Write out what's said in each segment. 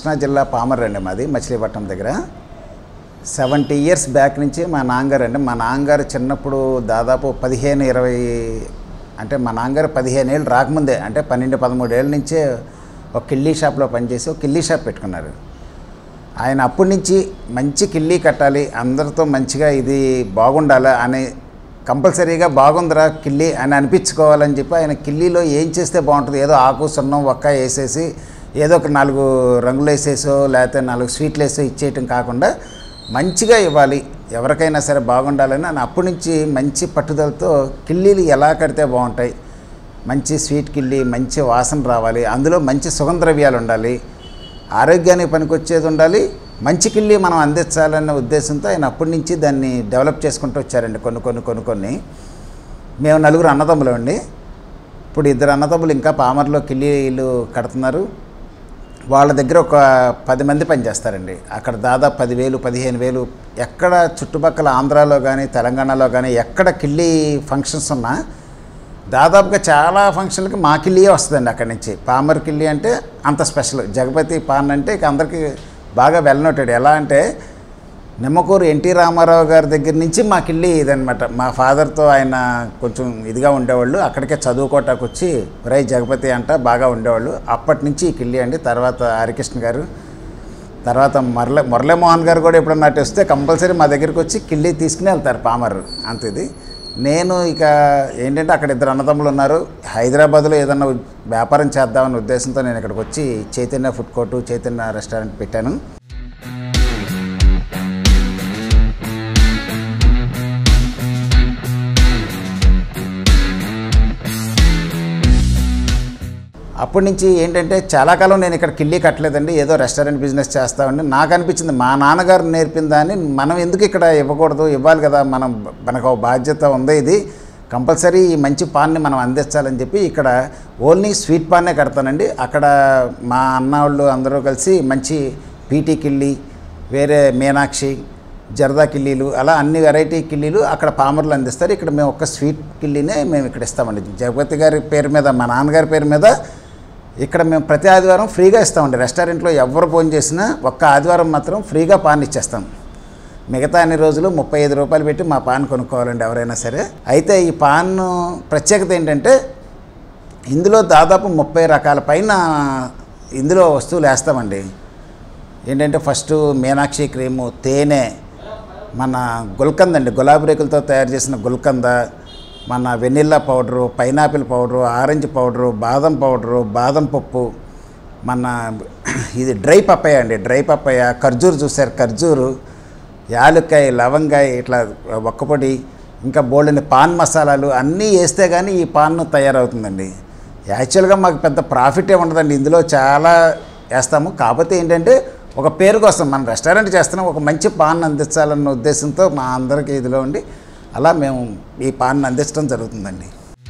కృష్ణా జిల్లా పామర్ అండి మాది మచిలీపట్నం దగ్గర సెవెంటీ ఇయర్స్ బ్యాక్ నుంచి మా నాన్నగారు అండి మా నాన్నగారు చిన్నప్పుడు దాదాపు పదిహేను ఇరవై అంటే మా నాన్నగారు పదిహేను ఏళ్ళు రాకముందే అంటే పన్నెండు పదమూడు ఏళ్ళ నుంచే ఒక కిల్లీ షాప్లో పనిచేసి ఒక కిల్లీ షాప్ పెట్టుకున్నారు ఆయన అప్పటి నుంచి మంచి కిల్లీ కట్టాలి అందరితో మంచిగా ఇది బాగుండాలి అని కంపల్సరీగా బాగుందిరా కిల్లీ అని అనిపించుకోవాలని చెప్పి ఆయన కిల్లీలో ఏం చేస్తే బాగుంటుంది ఏదో ఆకు సున్నం ఒక్క వేసేసి ఏదో ఒక నాలుగు రంగులు వేసేసో లేకపోతే నాలుగు స్వీట్లు వేసో ఇచ్చేయటం కాకుండా మంచిగా ఇవ్వాలి ఎవరికైనా సరే బాగుండాలని అని అప్పటి నుంచి మంచి పట్టుదలతో కిల్లీలు ఎలా కడితే బాగుంటాయి మంచి స్వీట్ కిల్లి మంచి వాసన రావాలి అందులో మంచి సుగంధ ద్రవ్యాలు ఉండాలి ఆరోగ్యానికి పనికొచ్చేది ఉండాలి మంచి కిల్లి మనం అందించాలన్న ఉద్దేశంతో ఆయన అప్పటి నుంచి దాన్ని డెవలప్ చేసుకుంటూ వచ్చారండి కొన్ని కొన్ని కొన్ని కొన్ని మేము నలుగురు అన్నదమ్ములు అండి ఇప్పుడు ఇద్దరు అన్నదమ్ములు ఇంకా పామర్లో కిల్లీలు కడుతున్నారు వాళ్ళ దగ్గర ఒక పది మంది పనిచేస్తారండి అక్కడ దాదాపు పదివేలు పదిహేను వేలు ఎక్కడ చుట్టుపక్కల ఆంధ్రాలో కానీ తెలంగాణలో కానీ ఎక్కడ కిల్లీ ఫంక్షన్స్ ఉన్నా దాదాపుగా చాలా ఫంక్షన్లకి మా కిల్లీయే వస్తుందండి అక్కడి నుంచి పామర్ కిల్లీ అంటే అంత స్పెషల్ జగపతి పాన్ అంటే ఇక అందరికీ బాగా వెళ్ళనోటాడు ఎలా అంటే నిమ్మకూరు ఎన్టీ రామారావు గారి దగ్గర నుంచి మా కిల్లి ఇదనమాట మా ఫాదర్తో ఆయన కొంచెం ఇదిగా ఉండేవాళ్ళు అక్కడికే చదువుకోటానికి వచ్చి రై జగపతి అంట బాగా ఉండేవాళ్ళు అప్పటి నుంచి ఈ కిల్లి అండి తర్వాత హరికృష్ణ గారు తర్వాత మురళ మురళీమోహన్ గారు కూడా ఎప్పుడన్నా అటు వస్తే కంపల్సరీ మా దగ్గరికి వచ్చి కిల్లి తీసుకుని వెళ్తారు పామర్ అంత ఇది నేను ఇక ఏంటంటే అక్కడ ఇద్దరు అన్నదమ్ములు ఉన్నారు హైదరాబాద్లో ఏదన్నా ఉ- వ్యాపారం చేద్దామనే ఉద్దేశంతో నేను ఇక్కడికి వచ్చి Chaitanya food court Chaitanya restaurant పెట్టాను అప్పటి నుంచి ఏంటంటే చాలా కాలం నేను ఇక్కడ కిల్లీ కట్టలేదండి ఏదో రెస్టారెంట్ బిజినెస్ చేస్తామండి నాకు అనిపించింది మా నాన్నగారు నేర్పిన దాన్ని మనం ఎందుకు ఇక్కడ ఇవ్వకూడదు ఇవ్వాలి కదా మనం మనకు ఒక బాధ్యత ఉంది ఇది కంపల్సరీ ఈ మంచి పాన్ని మనం అందించాలని చెప్పి ఇక్కడ ఓన్లీ స్వీట్ పాన్నే కడతానండి అక్కడ మా అన్న వాళ్ళు అందరూ కలిసి మంచి పీటీ కిల్లి వేరే మీనాక్షి జర్దా కిల్లీలు అలా అన్ని వెరైటీ కిల్లీలు అక్కడ పామర్లు అందిస్తారు ఇక్కడ మేము ఒక్క స్వీట్ కిల్లీనే మేము ఇక్కడ ఇస్తామండి జగపతి గారి పేరు మీద మా నాన్నగారి పేరు మీద ఇక్కడ మేము ప్రతి ఆదివారం ఫ్రీగా ఇస్తామండి రెస్టారెంట్లో ఎవరు ఫోన్ చేసినా ఒక్క ఆదివారం మాత్రం ఫ్రీగా పాన్ ఇచ్చేస్తాం మిగతా అన్ని రోజులు ముప్పై ఐదు రూపాయలు పెట్టి మా పాన్ కొనుక్కోవాలండి ఎవరైనా సరే అయితే ఈ పాన్ ప్రత్యేకత ఏంటంటే ఇందులో దాదాపు ముప్పై రకాల పైన ఇందులో వస్తువులు వేస్తామండి ఏంటంటే ఫస్ట్ మీనాక్షి క్రీము తేనె మన గుల్కంద్ అండి గులాబీ రేకులతో తయారు చేసిన గుల్కంద మన vanilla powder pineapple powder orange powder బాదం పౌడరు బాదం పప్పు మన ఇది డ్రై పప్పాయ అండి డ్రై పప్పాయ ఖర్జూరు చూసారు ఖర్జూరు యాలుక్కాయ లవంగాయ ఇట్లా ఒక్కపొడి ఇంకా బోల్డని పాన్ మసాలాలు అన్నీ వేస్తే కానీ ఈ పాన్ తయారవుతుందండి యాక్చువల్గా మాకు పెద్ద ప్రాఫిటే ఉండదండి ఇందులో చాలా వేస్తాము కాకపోతే ఏంటంటే ఒక పేరు కోసం మన రెస్టారెంట్ చేస్తున్నాం ఒక మంచి పాన్ అందించాలన్న ఉద్దేశంతో మా అందరికీ ఇదిలో ఉండి అలా మేము ఈ పాన్ అందించడం జరుగుతుందండి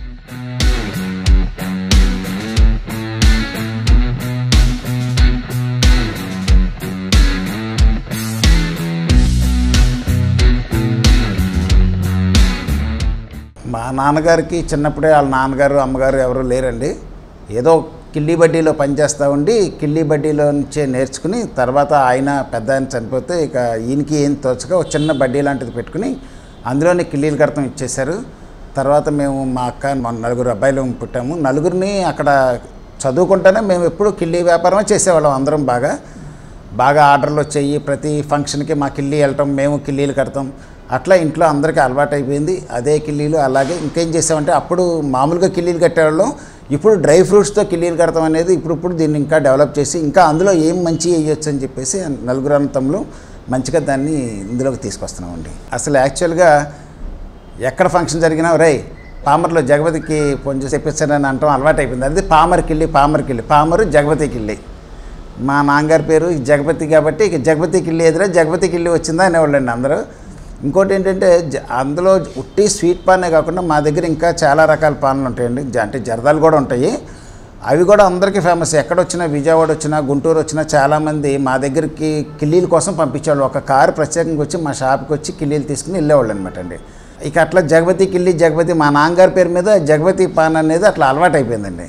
మా నాన్నగారికి చిన్నప్పుడే వాళ్ళ నాన్నగారు అమ్మగారు ఎవరు లేరండి ఏదో కిల్లీ బడ్డీలో పనిచేస్తూ ఉండి కిల్లీ బడ్డీలో నుంచే నేర్చుకుని తర్వాత ఆయన పెద్ద ఆయన చనిపోతే ఇక ఈయనకి ఏం తోచక ఒక చిన్న బడ్డీ లాంటిది పెట్టుకుని అందులోనే కిల్లీలు కడతాం ఇచ్చేశారు తర్వాత మేము మా అక్క మా నలుగురు అబ్బాయిలు పుట్టాము నలుగురిని అక్కడ చదువుకుంటేనే మేము ఎప్పుడు కిల్లీ వ్యాపారమే చేసేవాళ్ళం అందరం బాగా బాగా ఆర్డర్లు వచ్చాయి ప్రతి ఫంక్షన్కి మా కిల్లీ వెళ్ళటం మేము కిల్లీలు కడతాం అట్లా ఇంట్లో అందరికీ అలవాటు అయిపోయింది అదే కిల్లీలు అలాగే ఇంకేం చేసామంటే అప్పుడు మామూలుగా కిల్లీలు కట్టేవాళ్ళం ఇప్పుడు డ్రై ఫ్రూట్స్తో కిల్లీలు కడతాం అనేది ఇప్పుడు ఇప్పుడు దీన్ని ఇంకా డెవలప్ చేసి ఇంకా అందులో ఏం మంచి వేయొచ్చు అని చెప్పేసి నలుగురు అనంతంలో మంచిగా దాన్ని ఇందులోకి తీసుకొస్తున్నామండి అసలు యాక్చువల్గా ఎక్కడ ఫంక్షన్ జరిగినా రై పామర్లో జగపతికి ఫోన్ చేసి తెప్పించారని అంటాం అలవాటు అయిపోయింది అది పామర్ కిల్లి పామర్ కిల్లి పామరు జగపతి కిల్లి మా నాన్నగారి పేరు జగపతి కాబట్టి ఇక జగపతి కిల్లి ఎదురా జగపతి కిల్లి వచ్చిందా అనేవాళ్ళండి అందరూ ఇంకోటి ఏంటంటే జ- అందులో ఉట్టి స్వీట్ పానే కాకుండా మా దగ్గర ఇంకా చాలా రకాల పాన్లు ఉంటాయండి జ- అంటే జరదాలు కూడా ఉంటాయి అవి కూడా అందరికీ ఫేమస్ ఎక్కడొచ్చినా విజయవాడ వచ్చినా గుంటూరు వచ్చినా చాలామంది మా దగ్గరికి కిల్లీల కోసం పంపించేవాళ్ళు ఒక కారు ప్రత్యేకంగా వచ్చి మా షాప్కి వచ్చి కిల్లీలు తీసుకుని వెళ్ళేవాళ్ళు అనమాట అండి ఇక అట్లా జగపతి కిల్లి జగపతి మా నాన్నగారి పేరు మీద జగపతి పాన్ అనేది అట్లా అలవాటు అయిపోయిందండి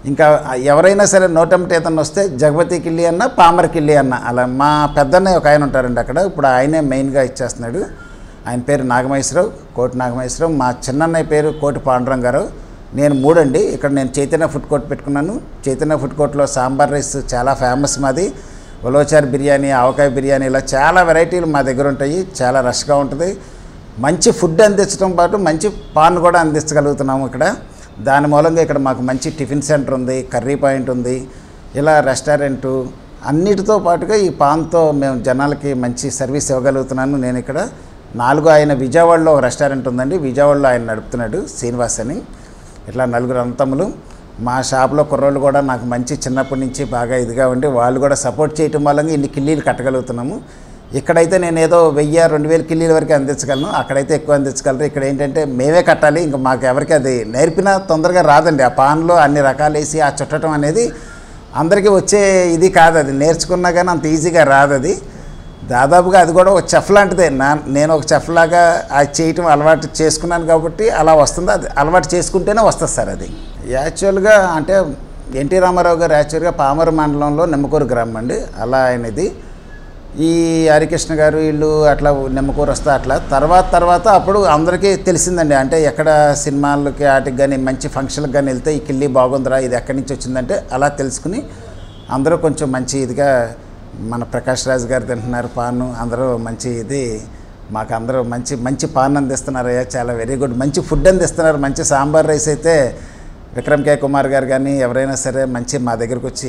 ఇంకా ఎవరైనా సరే నోటంటే ఏదన్నా వస్తే జగపతి కిల్లి అన్న పామర కిల్లి అన్న అలా మా పెద్దన్నయ్య ఒక ఆయన ఉంటారండి అక్కడ ఇప్పుడు ఆయనే మెయిన్గా ఇచ్చేస్తున్నాడు ఆయన పేరు నాగమహేశ్వరరావు కోటి నాగమహేశ్వరరావు మా చిన్నన్నయ్య పేరు కోటి పాండురంగారావు నేను మూడండి ఇక్కడ నేను చైతన్య ఫుడ్ కోర్ట్ పెట్టుకున్నాను చైతన్య ఫుడ్ కోర్ట్లో సాంబార్ రైస్ చాలా ఫేమస్ మాది ఉలవచారు బిర్యానీ ఆవకాయ బిర్యానీ ఇలా చాలా వెరైటీలు మా దగ్గర ఉంటాయి చాలా రష్గా ఉంటుంది మంచి ఫుడ్ అందించడం పాటు మంచి పాన్ కూడా అందించగలుగుతున్నాము ఇక్కడ దాని మూలంగా ఇక్కడ మాకు మంచి టిఫిన్ సెంటర్ ఉంది కర్రీ పాయింట్ ఉంది ఇలా రెస్టారెంటు అన్నిటితో పాటుగా ఈ పాన్తో మేము జనాలకి మంచి సర్వీస్ ఇవ్వగలుగుతున్నాను నేను ఇక్కడ నాలుగు ఆయన విజయవాడలో ఒక రెస్టారెంట్ ఉందండి విజయవాడలో ఆయన నడుపుతున్నాడు శ్రీనివాస్ అని ఇట్లా నలుగురు అంతములు మా షాప్లో కుర్రోళ్ళు కూడా నాకు మంచి చిన్నప్పటి నుంచి బాగా ఇదిగా ఉండి వాళ్ళు కూడా సపోర్ట్ చేయటం వల్ల ఇన్ని కిల్లీలు కట్టగలుగుతున్నాము ఇక్కడైతే నేను ఏదో వెయ్యి రెండు వేల కిల్లీల వరకు అందించగలను అక్కడైతే ఎక్కువ అందించగలరు ఇక్కడ ఏంటంటే మేమే కట్టాలి ఇంకా మాకు ఎవరికి అది నేర్పినా తొందరగా రాదండి ఆ పాన్లో అన్ని రకాలు వేసి ఆ చుట్టడం అనేది అందరికీ వచ్చే ఇది కాదు అది నేర్చుకున్నా కానీ అంత ఈజీగా రాదు అది దాదాపుగా అది కూడా ఒక చెఫ్ లాంటిదే నా నేను ఒక చెఫ్ లాగా అది చేయటం అలవాటు చేసుకున్నాను కాబట్టి అలా వస్తుంది అది అలవాటు చేసుకుంటేనే వస్తుంది సార్ అది యాక్చువల్గా అంటే ఎన్టీ రామారావు గారు యాక్చువల్గా పామర మండలంలో నిమ్మకూరు గ్రామం అండి అలా ఆయనది ఈ హరికృష్ణ గారు వీళ్ళు అట్లా నిమ్మకూరు వస్తే అట్లా తర్వాత తర్వాత అప్పుడు అందరికీ తెలిసిందండి అంటే ఎక్కడ సినిమాలకి వాటికి కానీ మంచి ఫంక్షన్కి కానీ వెళ్తే ఈ కిల్లి బాగుందిరా ఇది ఎక్కడి నుంచి వచ్చిందంటే అలా తెలుసుకుని అందరూ కొంచెం మంచి ఇదిగా మన ప్రకాష్ రాజ్ గారు తింటున్నారు పాను అందరూ మంచి ఇది మాకు అందరూ మంచి మంచి పాన్ అందిస్తున్నారు అయ్యా చాలా వెరీ గుడ్ మంచి ఫుడ్ అందిస్తున్నారు మంచి సాంబార్ రైస్ అయితే విక్రమ్ కే కుమార్ గారు కానీ ఎవరైనా సరే మంచి మా దగ్గరకు వచ్చి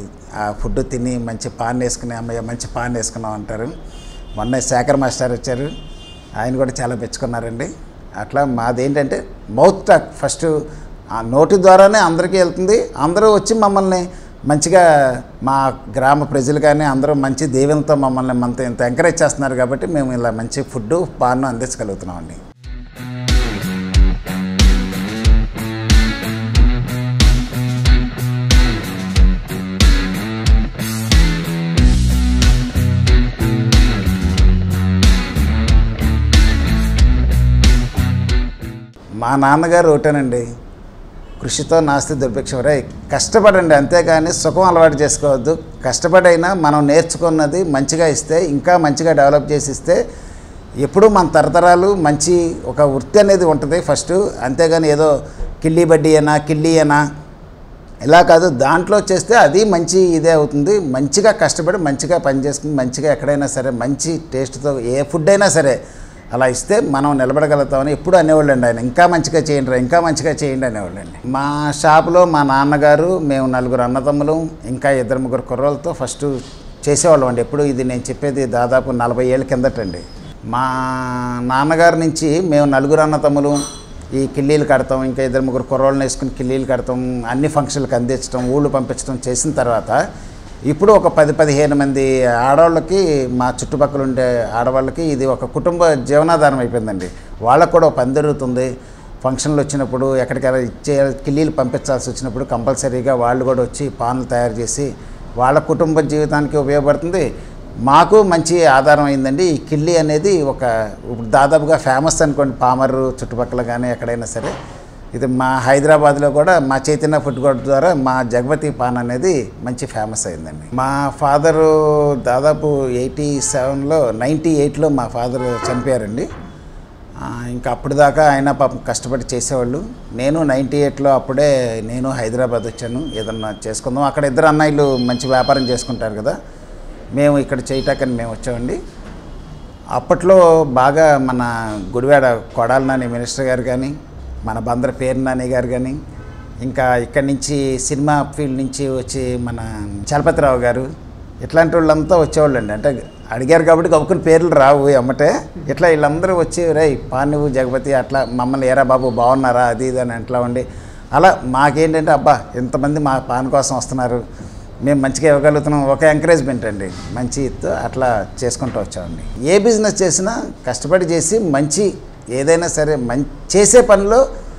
ఆ ఫుడ్ తిని మంచి పాన్ వేసుకుని అమ్మయ్య మంచి పాన్ వేసుకున్నాం అంటారు మొన్న శేఖర్ మాస్టర్ వచ్చారు ఆయన కూడా చాలా మెచ్చుకున్నారండి అట్లా మాదేంటంటే మౌత్ టాక్ ఫస్ట్ ఆ నోటి ద్వారానే అందరికీ వెళ్తుంది అందరూ వచ్చి మమ్మల్ని మంచిగా మా గ్రామ ప్రజలు కానీ అందరూ మంచి దీవెనతో మమ్మల్ని మనతో ఇంత ఎంకరేజ్ చేస్తున్నారు కాబట్టి మేము ఇలా మంచి ఫుడ్ పాన్ అందించగలుగుతున్నామండి మా నాన్నగారు ఒకటేనండి కృషితో నాస్తి దుర్భిక్షవరే కష్టపడండి అంతేగాని సుఖం అలవాటు చేసుకోవద్దు కష్టపడైనా మనం నేర్చుకున్నది మంచిగా ఇస్తే ఇంకా మంచిగా డెవలప్ చేసి ఇస్తే ఎప్పుడూ మన తరతరాలు మంచి ఒక వృత్తి అనేది ఉంటుంది ఫస్ట్ అంతేగాని ఏదో కిల్లీ బడ్డీ అయినా కిల్లీ అయినా ఇలా కాదు దాంట్లో చేస్తే అది మంచి ఇదే అవుతుంది మంచిగా కష్టపడి మంచిగా పని చేసుకుని మంచిగా ఎక్కడైనా సరే మంచి టేస్ట్తో ఏ ఫుడ్ అయినా సరే అలా ఇస్తే మనం నిలబడగలుగుతామని ఎప్పుడు అనేవాళ్ళండి ఆయన ఇంకా మంచిగా చేయండి రా, ఇంకా మంచిగా చేయండి అనేవాళ్ళండి మా షాపులో మా నాన్నగారు మేము నలుగురు అన్నదమ్ములు ఇంకా ఇద్దరు ముగ్గురు కుర్రోళ్ళతో ఫస్ట్ చేసేవాళ్ళం అండి ఎప్పుడు ఇది నేను చెప్పేది దాదాపు నలభై ఏళ్ళ కిందటండి మా నాన్నగారి నుంచి మేము నలుగురు అన్నతమ్ములు ఈ కిల్లీలు కడతాం ఇంకా ఇద్దరు ముగ్గురు కుర్రోళ్ళని వేసుకుని కిల్లీలు కడతాం అన్ని ఫంక్షన్లకు అందించడం ఊళ్ళు పంపించడం చేసిన తర్వాత ఇప్పుడు ఒక పది పదిహేను మంది ఆడవాళ్ళకి మా చుట్టుపక్కల ఉండే ఆడవాళ్ళకి ఇది ఒక కుటుంబ జీవనాధారం అయిపోయిందండి వాళ్ళకు కూడా ఒక పని జరుగుతుంది ఫంక్షన్లు వచ్చినప్పుడు ఎక్కడికైనా ఇచ్చే కిల్లీలు పంపించాల్సి వచ్చినప్పుడు కంపల్సరీగా వాళ్ళు కూడా వచ్చి పాన్లు తయారు చేసి వాళ్ళ కుటుంబ జీవితానికి ఉపయోగపడుతుంది మాకు మంచి ఆధారం అయిందండి ఈ కిల్లి అనేది ఒక ఇప్పుడు దాదాపుగా ఫేమస్ అనుకోండి పామరు చుట్టుపక్కల కానీ ఎక్కడైనా సరే ఇది మా హైదరాబాద్లో కూడా మా చైతన్య ఫుడ్ కోర్ట్ ద్వారా మా జగపతి పాన్ అనేది మంచి ఫేమస్ అయిందండి మా ఫాదరు దాదాపు ఎయిటీ సెవెన్లో నైంటీ ఎయిట్లో మా ఫాదర్ చనిపోయారండి ఆ, ఇంకా అప్పుడు దాకా ఆయన పాపం కష్టపడి చేసేవాళ్ళు నేను నైంటీ ఎయిట్లో అప్పుడే నేను హైదరాబాద్ వచ్చాను ఏదన్నా చేసుకుందాం అక్కడ ఇద్దరు అన్నయ్యలు మంచి వ్యాపారం చేసుకుంటారు కదా మేము ఇక్కడ చేయటాకని మేము వచ్చామండి అప్పట్లో బాగా మన గుడివాడ కొడాల నాని మినిస్టర్ గారు కానీ మన బందర పేరు నాని గారు కానీ ఇంకా ఇక్కడి నుంచి సినిమా ఫీల్డ్ నుంచి వచ్చి మన చలపతిరావు గారు ఇట్లాంటి వాళ్ళంతా వచ్చేవాళ్ళండి అంటే అడిగారు కాబట్టి గబుకుని పేర్లు రావు ఎమ్మటే ఇట్లా వీళ్ళందరూ వచ్చి రే పానువు జగపతి అట్లా మమ్మల్ని ఏరా బాబు బాగున్నారా అది ఇది అని అట్లా ఉండి అలా మాకేంటంటే అబ్బా ఇంతమంది మా పాన్ కోసం వస్తున్నారు మేము మంచిగా ఇవ్వగలుగుతున్నాం ఒక ఎంకరేజ్మెంట్ అండి మంచి ఇత్తు అట్లా చేసుకుంటూ వచ్చామండి ఏ బిజినెస్ చేసినా కష్టపడి చేసి మంచి ఏదైనా సరే మంచి చేసే పనిలో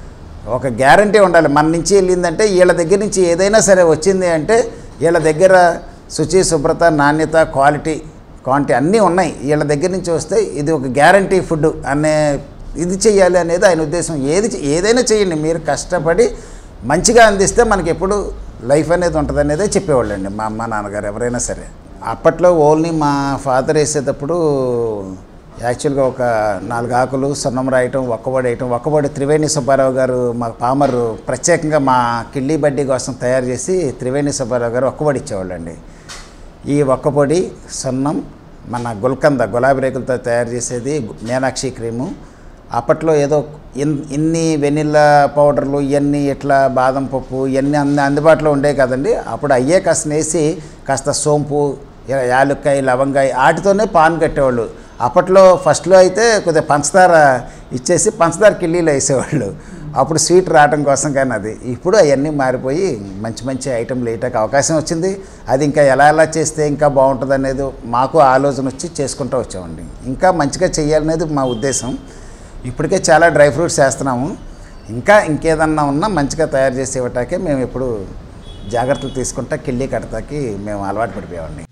ఒక గ్యారంటీ ఉండాలి మన నుంచి వెళ్ళిందంటే వీళ్ళ దగ్గర నుంచి ఏదైనా సరే వచ్చింది అంటే వీళ్ళ దగ్గర శుచి శుభ్రత నాణ్యత క్వాలిటీ క్వాంటిటీ అన్నీ ఉన్నాయి వీళ్ళ దగ్గర నుంచి వస్తే ఇది ఒక గ్యారంటీ ఫుడ్ అనే ఇది చెయ్యాలి అనేది ఆయన ఉద్దేశం ఏది చే- ఏదైనా చేయండి మీరు కష్టపడి మంచిగా అందిస్తే మనకి ఎప్పుడు లైఫ్ అనేది ఉంటుంది అనేదే చెప్పేవాళ్ళండి మా అమ్మ నాన్నగారు ఎవరైనా సరే అప్పట్లో ఓన్లీ మా ఫాదర్ వేసేటప్పుడు యాక్చువల్గా ఒక నాలుగు ఆకులు సున్నం రాయటం ఒక్కబడి వేయటం ఒక్కబడి త్రివేణి సుబ్బారావు గారు మా పామరు ప్రత్యేకంగా మా కిళ్ళీ బడ్డీ కోసం తయారు చేసి త్రివేణి సుబ్బారావు గారు ఒక్కబడి ఇచ్చేవాళ్ళండి ఈ ఒక్కపొడి సున్నం మన గుల్కంద గులాబీ రేకులతో తయారు చేసేది మీనాక్షి క్రీము అప్పట్లో ఏదో ఇన్ ఇన్ని వెనిల్లా పౌడర్లు ఇవన్నీ ఇట్లా బాదం పప్పు ఇవన్నీ అన్ని అందుబాటులో ఉండేవి కదండి అప్పుడు అయ్యే కాస్త వేసి కాస్త సోంపు యా- యాలుక్కాయ లవంగాయ వాటితోనే పాన్ కట్టేవాళ్ళు అప్పట్లో ఫస్ట్లో అయితే కొద్దిగా పంచదార ఇచ్చేసి పంచదార కిల్లీలు వేసేవాళ్ళు అప్పుడు స్వీట్ రావడం కోసం కానీ అది ఇప్పుడు అవన్నీ మారిపోయి మంచి మంచి ఐటెంలు వేయటానికి అవకాశం వచ్చింది అది ఇంకా ఎలా ఎలా చేస్తే ఇంకా బాగుంటుంది అనేది మాకు ఆలోచన వచ్చి చేసుకుంటూ వచ్చామండి ఇంకా మంచిగా చేయాలనేది మా ఉద్దేశం ఇప్పటికే చాలా డ్రై ఫ్రూట్స్ వేస్తున్నాము ఇంకా ఇంకేదన్నా ఉన్నా మంచిగా తయారు చేసి ఇవ్వటాకే మేము ఇప్పుడు జాగ్రత్తలు తీసుకుంటా కిళ్ళీ కడతాకి మేము అలవాటు పడిపోయామండి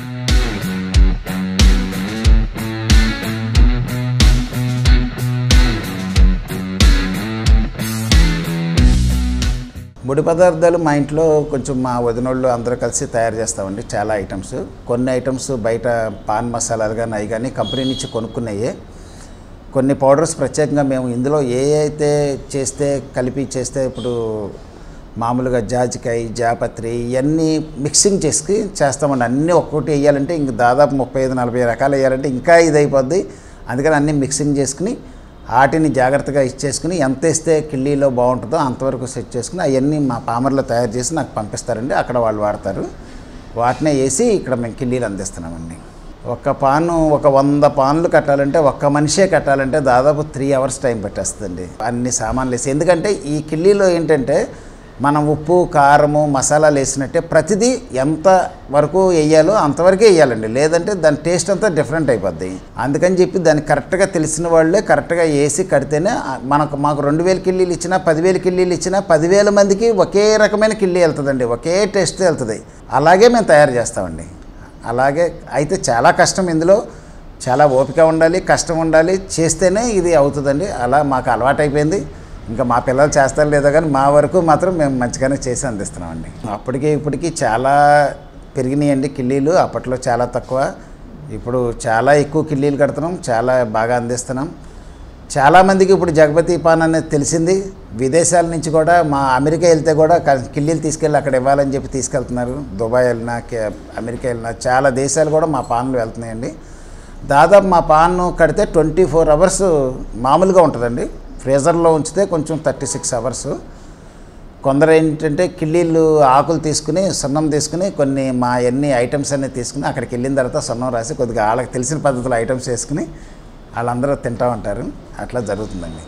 ముడి పదార్థాలు మా ఇంట్లో కొంచెం మా వదినోళ్ళు అందరూ కలిసి తయారు చేస్తామండి చాలా ఐటమ్స్ కొన్ని ఐటమ్స్ బయట పాన్ మసాలాలు కానీ అవి కానీ కంపెనీ నుంచి కొనుక్కున్నాయే కొన్ని పౌడర్స్ ప్రత్యేకంగా మేము ఇందులో ఏ అయితే చేస్తే కలిపి చేస్తే ఇప్పుడు మామూలుగా జాజికాయ జాపత్రి ఇవన్నీ మిక్సింగ్ చేసి చేస్తామండి అన్నీ ఒక్కొక్కటి వేయాలంటే ఇంక దాదాపు ముప్పై ఐదు నలభై రకాలు వేయాలంటే ఇంకా ఇది అయిపోద్ది అందుకని అన్నీ మిక్సింగ్ చేసుకుని వాటిని జాగ్రత్తగా ఇచ్చేసుకుని ఎంత వేస్తే కిళ్ళీలో బాగుంటుందో అంతవరకు సెట్ చేసుకుని అవన్నీ మా పామర్లో తయారు చేసి నాకు పంపిస్తారండి అక్కడ వాళ్ళు వాడతారు వాటినే వేసి ఇక్కడ మేము కిళ్ళీలు అందిస్తున్నామండి ఒక పాను ఒక వంద పాన్లు కట్టాలంటే ఒక్క మనిషే కట్టాలంటే దాదాపు త్రీ అవర్స్ టైం పట్టేస్తుందండి అన్ని సామాన్లు వేసి ఎందుకంటే ఈ కిళ్ళీలో ఏంటంటే మనం ఉప్పు కారము మసాలాలు వేసినట్టే ప్రతిదీ ఎంత వరకు వేయాలో అంతవరకే వేయాలండి లేదంటే దాని టేస్ట్ అంతా డిఫరెంట్ అయిపోద్ది అందుకని చెప్పి దాన్ని కరెక్ట్గా తెలిసిన వాళ్ళే కరెక్ట్గా వేసి కడితేనే ఆ, మనకు మాకు రెండు వేల కిల్లీలు ఇచ్చినా పదివేల కిల్లీలు ఇచ్చినా పదివేల మందికి ఒకే రకమైన కిల్లీ వెళ్తుందండి ఒకే టేస్ట్ వెళ్తుంది అలాగే మేము తయారు చేస్తామండి అలాగే అయితే చాలా కష్టం ఇందులో చాలా ఓపిక ఉండాలి కష్టం ఉండాలి చేస్తేనే ఇది అవుతుందండి అలా మాకు అలవాటు అయిపోయింది ఇంకా మా పిల్లలు చేస్తారు లేదో కానీ మా వరకు మాత్రం మేము మంచిగానే చేసి అందిస్తున్నామండి అప్పటికి ఇప్పటికి చాలా పెరిగినాయండి కిల్లీలు అప్పట్లో చాలా తక్కువ ఇప్పుడు చాలా ఎక్కువ కిల్లీలు కడుతున్నాం చాలా బాగా అందిస్తున్నాం చాలామందికి ఇప్పుడు జగపతి పాన్ అనేది తెలిసింది విదేశాల నుంచి కూడా మా అమెరికా వెళ్తే కూడా క- కిల్లీలు తీసుకెళ్ళి అక్కడ ఇవ్వాలని చెప్పి తీసుకెళ్తున్నారు దుబాయ్ వెళ్ళినా కే- అమెరికా వెళ్ళినా చాలా దేశాలు కూడా మా పాన్లు వెళ్తున్నాయండి దాదాపు మా పాన్ కడితే ట్వంటీ ఫోర్ అవర్స్ మామూలుగా ఉంటుందండి ఫ్రీజర్లో ఉంచితే కొంచెం థర్టీ సిక్స్ అవర్స్ కొందరు ఏంటంటే కిళ్ళీలు ఆకులు తీసుకుని సున్నం తీసుకుని కొన్ని మా అన్ని ఐటమ్స్ అన్నీ తీసుకుని అక్కడికి వెళ్ళిన తర్వాత సున్నం రాసి కొద్దిగా వాళ్ళకి తెలిసిన పద్ధతిలో ఐటమ్స్ వేసుకుని వాళ్ళందరూ తింటూ ఉంటారు అట్లా జరుగుతుందండి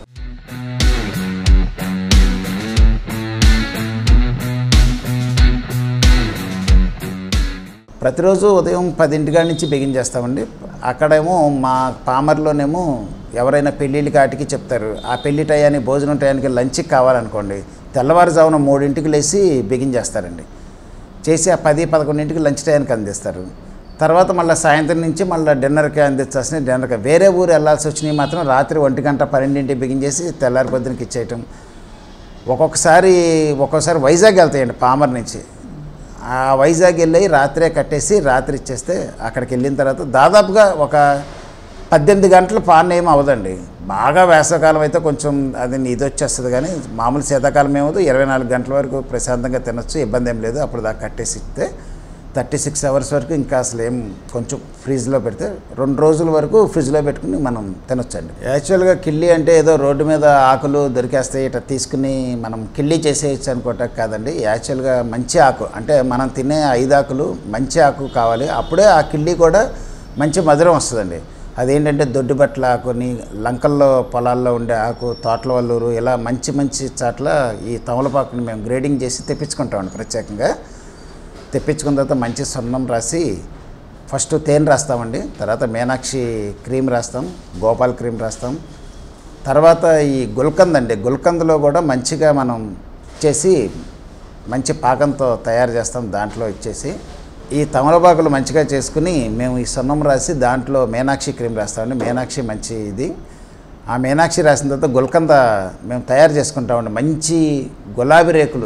ప్రతిరోజు ఉదయం పదింటికాడ నుంచి బిగించేస్తామండి అక్కడేమో మా పామర్లోనేమో ఎవరైనా పెళ్ళిళ్ళ కాటికి చెప్తారు ఆ పెళ్లి టయానికి భోజనం టయానికి లంచ్కి కావాలనుకోండి తెల్లవారుజామున మూడింటికి లేచి బిగించేస్తారండి చేసి ఆ పది పదకొండింటికి లంచ్ టయానికి అందిస్తారు తర్వాత మళ్ళీ సాయంత్రం నుంచి మళ్ళీ డిన్నర్కి అందించాల్సిన డిన్నర్కి వేరే ఊరు వెళ్ళాల్సి వచ్చినాయి మాత్రం రాత్రి ఒంటి గంట పన్నెండింటికి బిగించేసి తెల్లారి పొద్దునకి ఇచ్చేయటం ఒక్కొక్కసారి ఒక్కొక్కసారి వైజాగ్ వెళ్తాయండి పామర్ నుంచి ఆ వైజాగ్ వెళ్ళి రాత్రే కట్టేసి రాత్రి ఇచ్చేస్తే అక్కడికి వెళ్ళిన తర్వాత దాదాపుగా ఒక పద్దెనిమిది గంటలు పాన్ ఏం అవ్వదండి బాగా వేసవకాలం అయితే కొంచెం అది ఇది వచ్చేస్తుంది కానీ మామూలు శీతాకాలం ఏమవుతుంది ఇరవై నాలుగు గంటల వరకు ప్రశాంతంగా తినొచ్చు ఇబ్బంది ఏం లేదు అప్పుడు దాకా కట్టేసి ఇస్తే థర్టీ సిక్స్ అవర్స్ వరకు ఇంకా అసలు ఏం కొంచెం ఫ్రిడ్జ్లో పెడితే రెండు రోజుల వరకు ఫ్రిడ్జ్లో పెట్టుకుని మనం తినొచ్చండి యాక్చువల్గా కిళ్ళి అంటే ఏదో రోడ్డు మీద ఆకులు దొరికేస్తాయి ఇట్లా తీసుకుని మనం కిళ్ళి చేసేయచ్చు అనుకోవటం కాదండి యాక్చువల్గా మంచి ఆకు అంటే మనం తినే ఐదు ఆకులు మంచి ఆకు కావాలి అప్పుడే ఆ కిళ్ళి కూడా మంచి మధురం వస్తుందండి అదేంటంటే దొడ్డుబట్ల ఆకుని లంకల్లో పొలాల్లో ఉండే ఆకు తోటల వల్లూరు ఇలా మంచి మంచి చాట్ల ఈ తమలపాకుని మేము గ్రేడింగ్ చేసి తెప్పించుకుంటామండి ప్రత్యేకంగా తెప్పించుకున్న తర్వాత మంచి సున్నం రాసి ఫస్ట్ తేనె రాస్తామండి తర్వాత మీనాక్షి క్రీమ్ రాస్తాం గోపాల్ క్రీమ్ రాస్తాం తర్వాత ఈ గుల్కంద్ అండి గుల్కంద్లో కూడా మంచిగా మనం చేసి మంచి పాకంతో తయారు చేస్తాం దాంట్లో ఇచ్చేసి ఈ తమలపాకులు మంచిగా చేసుకుని మేము ఈ సున్నం రాసి దాంట్లో మీనాక్షి క్రీమ్ రాస్తామండి మీనాక్షి మంచి ఇది ఆ మీనాక్షి రాసిన తర్వాత గుల్కంద మేము తయారు చేసుకుంటామండి మంచి గులాబీ రేకులు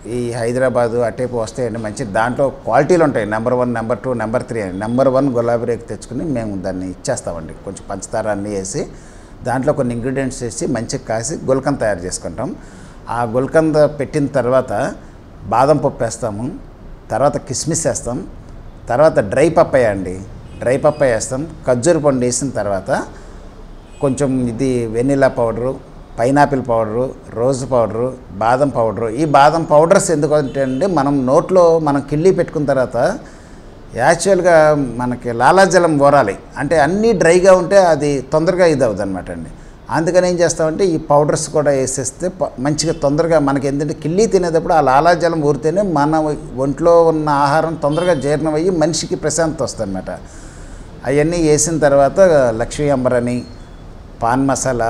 ఈ హైదరాబాదు అటేపు వస్తాయండి మంచి దాంట్లో క్వాలిటీలు ఉంటాయి number one number two number three అని నెంబర్ వన్ గులాబీ రేకు తెచ్చుకుని మేము దాన్ని ఇచ్చేస్తామండి కొంచెం పంచదార అన్నీ వేసి దాంట్లో కొన్ని ఇంగ్రీడియంట్స్ వేసి మంచిగా కాసి గుల్కంద తయారు చేసుకుంటాం ఆ గుల్కంద పెట్టిన తర్వాత బాదం పప్పు వేస్తాము తర్వాత కిస్మిస్ వేస్తాం తర్వాత డ్రై పప్పాయ అండి డ్రై పప్పాయ వేస్తాం ఖర్జూర పండు వేసిన తర్వాత కొంచెం ఇది vanilla powder pineapple powder rose powder బాదం పౌడరు ఈ బాదం పౌడర్స్ ఎందుకంటే అండి మనం నోట్లో మనం కిళ్ళి పెట్టుకున్న తర్వాత యాక్చువల్గా మనకి లాలాజలం ఓరాలి అంటే అన్నీ డ్రైగా ఉంటే అది తొందరగా ఇది అవుతుంది అనమాట అండి అందుకని ఏం చేస్తామంటే ఈ పౌడర్స్ కూడా వేసేస్తే ప- మంచిగా తొందరగా మనకి ఏంటంటే కిళ్ళి తినేటప్పుడు ఆ లాలాజలం ఊరితేనే మన ఒంట్లో ఉన్న ఆహారం తొందరగా జీర్ణమయ్యి మనిషికి ప్రశాంతత వస్తుంది అనమాట అవన్నీ వేసిన తర్వాత లక్ష్మీ అంబరని పాన్ మసాలా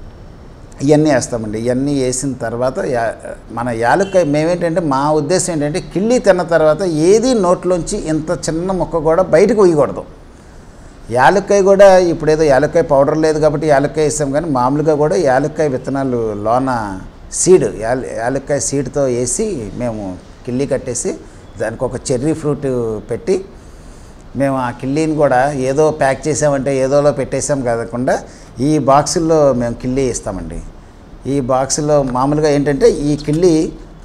ఇవన్నీ వేస్తామండి ఇవన్నీ వేసిన తర్వాత యా- మన యాలక్కాయ మేమేంటంటే మా ఉద్దేశం ఏంటంటే కిళ్ళి తిన్న తర్వాత ఏది నోట్లోంచి ఇంత చిన్న ముక్క కూడా బయటకు వేయకూడదు యాలక్కాయ కూడా ఇప్పుడు ఏదో యాలక్కాయ పౌడర్ లేదు కాబట్టి యాలక్కాయ వేసాం కానీ మామూలుగా కూడా యాలక్కాయ విత్తనాలు లోన సీడ్ యాల యాలక్కాయ సీడ్తో వేసి మేము కిళ్ళి కట్టేసి దానికి ఒక చెర్రీ ఫ్రూట్ పెట్టి మేము ఆ కిల్లీని కూడా ఏదో ప్యాక్ చేసామంటే ఏదోలో పెట్టేసాం కాకుండా ఈ బాక్సుల్లో మేము కిల్లీ ఇస్తామండి ఈ బాక్సులో మామూలుగా ఏంటంటే ఈ కిల్లీ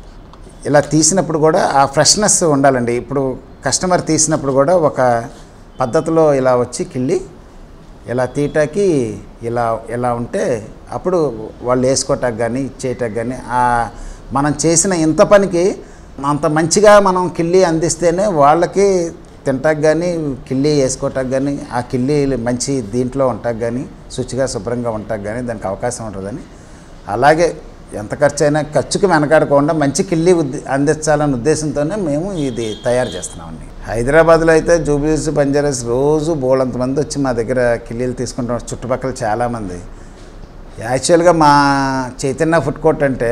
ఇలా తీసినప్పుడు కూడా ఆ ఫ్రెష్నెస్ ఉండాలండి ఇప్పుడు కస్టమర్ తీసినప్పుడు కూడా ఒక పద్ధతిలో ఇలా వచ్చి కిళ్ళి ఇలా తీయటానికి ఇలా ఇలా ఉంటే అప్పుడు వాళ్ళు వేసుకోవటానికి కానీ ఇచ్చేయటానికి కానీ ఆ మనం చేసిన ఇంత పనికి అంత మంచిగా మనం కిళ్ళి అందిస్తేనే వాళ్ళకి తింటాకి కానీ కిళ్ళి వేసుకోవటానికి కానీ ఆ కిళ్ళి మంచి దీంట్లో ఉంటాకి కానీ శుచిగా శుభ్రంగా ఉంటాకి కానీ దానికి అవకాశం ఉంటుందని అలాగే ఎంత ఖర్చు అయినా ఖర్చుకి వెనకాడకుండా మంచి కిళ్ళి ఉద్ద అందించాలనే ఉద్దేశంతోనే మేము ఇది తయారు చేస్తున్నామండి హైదరాబాద్లో అయితే జూబ్లీస్ బంజారాస్ రోజు బోలంత మంది వచ్చి మా దగ్గర కిల్లీలు తీసుకుంటాం చుట్టుపక్కల చాలామంది యాక్చువల్గా మా చైతన్య ఫుడ్ కోర్ట్ అంటే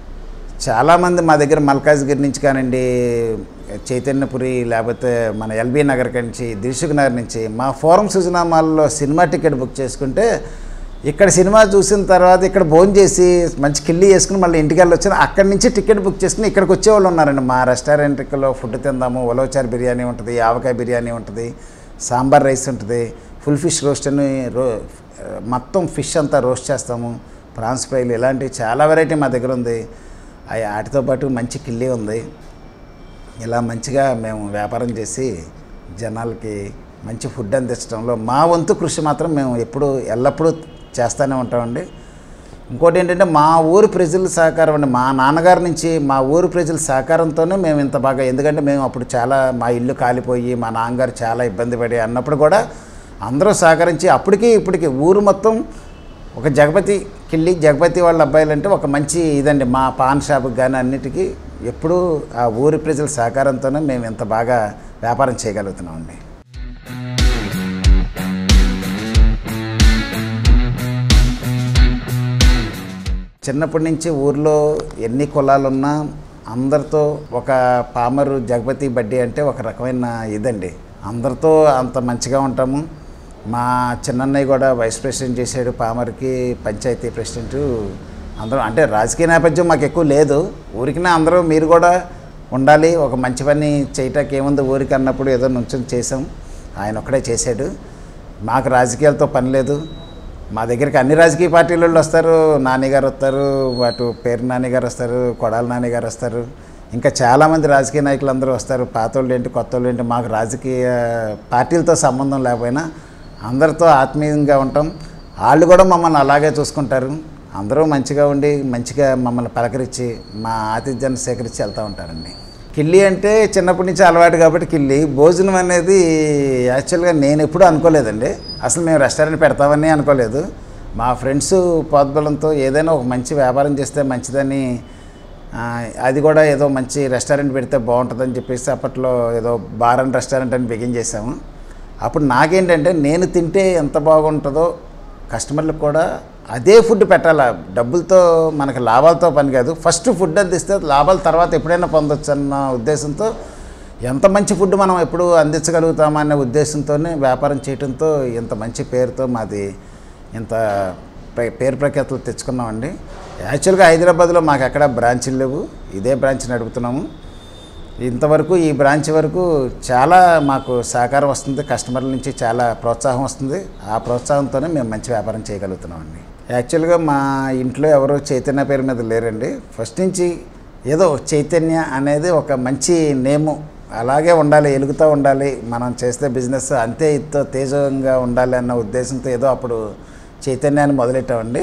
చాలామంది మా దగ్గర మల్కాజ్గిరి నుంచి కానివ్వండి చైతన్యపురి లేకపోతే మన ఎల్బీ నగర్ నుంచి దిల్సుఖ్ నగర్ నుంచి మా ఫోరం సుజనామాల్లో సినిమా టికెట్ బుక్ చేసుకుంటే ఇక్కడ సినిమా చూసిన తర్వాత ఇక్కడ భోజనం చేసి మంచి కిల్లి వేసుకుని మళ్ళీ ఇంటికి వెళ్ళి వచ్చిన అక్కడి నుంచి టికెట్ బుక్ చేసుకుని ఇక్కడికి వచ్చేవాళ్ళు ఉన్నారండి మా రెస్టారెంట్లో ఫుడ్ తిందాము ఉలవచారు బిర్యానీ ఉంటుంది ఆవకాయ బిర్యానీ ఉంటుంది సాంబార్ రైస్ ఉంటుంది ఫుల్ ఫిష్ రోస్ట్ అని రో మొత్తం ఫిష్ అంతా రోస్ట్ చేస్తాము ప్రాన్స్ ఫ్రైలు ఇలాంటివి చాలా వెరైటీ మా దగ్గర ఉంది అవి వాటితో పాటు మంచి కిల్లి ఉంది ఇలా మంచిగా మేము వ్యాపారం చేసి జనాలకి మంచి ఫుడ్ అందించడంలో మా వంతు కృషి మాత్రం మేము ఎప్పుడు ఎల్లప్పుడూ చేస్తూనే ఉంటామండి ఇంకోటి ఏంటంటే మా ఊరి ప్రజల సహకారం అండి మా నాన్నగారి నుంచి మా ఊరి ప్రజల సహకారంతోనే మేము ఇంత బాగా ఎందుకంటే మేము అప్పుడు చాలా మా ఇల్లు కాలిపోయి మా నాన్నగారు చాలా ఇబ్బంది పడి అన్నప్పుడు కూడా అందరూ సహకరించి అప్పటికి ఇప్పటికి ఊరు మొత్తం ఒక జగపతి కిల్లి జగపతి వాళ్ళ అబ్బాయిలు అంటే ఒక మంచి ఇదండి మా పాన్ షాప్కి కానీ అన్నిటికీ ఎప్పుడూ ఆ ఊరి ప్రజల సహకారంతోనే మేము ఇంత బాగా వ్యాపారం చేయగలుగుతున్నామండి చిన్నప్పటి నుంచి ఊర్లో ఎన్ని కులాలున్నా అందరితో ఒక పామరు జగపతి బడ్డీ అంటే ఒక రకమైన ఇదండి అందరితో అంత మంచిగా ఉంటాము మా చిన్నన్నయ్య కూడా వైస్ ప్రెసిడెంట్ చేశాడు పామర్కి పంచాయతీ ప్రెసిడెంట్ అందరం అంటే రాజకీయ నేపథ్యం మాకు ఎక్కువ లేదు ఊరికినే అందరూ మీరు కూడా ఉండాలి ఒక మంచి పని చేయటానికి ఏముంది ఊరికి అన్నప్పుడు ఏదో నుంచొని చేసాం ఆయన ఒక్కడే చేశాడు మాకు రాజకీయాలతో పని లేదు మా దగ్గరికి అన్ని రాజకీయ పార్టీల వాళ్ళు వస్తారు నాని గారు వస్తారు అటు పేరు నాని గారు వస్తారు కొడాల నాని గారు వస్తారు ఇంకా చాలామంది రాజకీయ నాయకులు అందరూ వస్తారు పాత వాళ్ళు ఏంటి కొత్త వాళ్ళు ఏంటి మాకు రాజకీయ పార్టీలతో సంబంధం లేకపోయినా అందరితో ఆత్మీయంగా ఉంటాం వాళ్ళు కూడా మమ్మల్ని అలాగే చూసుకుంటారు అందరూ మంచిగా ఉండి మంచిగా మమ్మల్ని పలకరించి మా ఆతిథ్యాన్ని సేకరించి వెళ్తూ ఉంటారండి కిల్లి అంటే చిన్నప్పటి నుంచి అలవాటు కాబట్టి కిల్లి భోజనం అనేది యాక్చువల్గా నేను ఎప్పుడూ అనుకోలేదండి అసలు మేము రెస్టారెంట్ పెడతామని అనుకోలేదు మా ఫ్రెండ్స్ ప్రోద్బలంతో ఏదైనా ఒక మంచి వ్యాపారం చేస్తే మంచిదని ఆ, అది కూడా ఏదో మంచి రెస్టారెంట్ పెడితే బాగుంటుందని చెప్పేసి అప్పట్లో ఏదో బార్ అండ్ రెస్టారెంట్ అని బిగిన్ చేసాము అప్పుడు నాకేంటంటే నేను తింటే ఎంత బాగుంటుందో కస్టమర్లకు కూడా అదే ఫుడ్ పెట్టాలి డబ్బులతో మనకి లాభాలతో పని కాదు ఫస్ట్ ఫుడ్ అందిస్తే లాభాల తర్వాత ఎప్పుడైనా పొందొచ్చు అన్న ఉద్దేశంతో ఎంత మంచి ఫుడ్ మనం ఎప్పుడు అందించగలుగుతామా అనే ఉద్దేశంతోనే వ్యాపారం చేయడంతో ఇంత మంచి పేరుతో మాది ఇంత పే- పేరు ప్రఖ్యాతులు తెచ్చుకున్నామండి యాక్చువల్గా హైదరాబాద్లో మాకు ఎక్కడ బ్రాంచీలు లేవు ఇదే బ్రాంచ్ నడుపుతున్నాము ఇంతవరకు ఈ బ్రాంచ్ వరకు చాలా మాకు సహకారం వస్తుంది కస్టమర్ల నుంచి చాలా ప్రోత్సాహం వస్తుంది ఆ ప్రోత్సాహంతోనే మేము మంచి వ్యాపారం చేయగలుగుతున్నామండి యాక్చువల్గా మా ఇంట్లో ఎవరు చైతన్య పేరు మీద లేరండి ఫస్ట్ నుంచి ఏదో చైతన్య అనేది ఒక మంచి నేము అలాగే ఉండాలి ఎలుగుతూ ఉండాలి మనం చేస్తే బిజినెస్ అంతే ఇంతో తేజంగా ఉండాలి అన్న ఉద్దేశంతో ఏదో అప్పుడు చైతన్యాన్ని మొదలెట్టామండి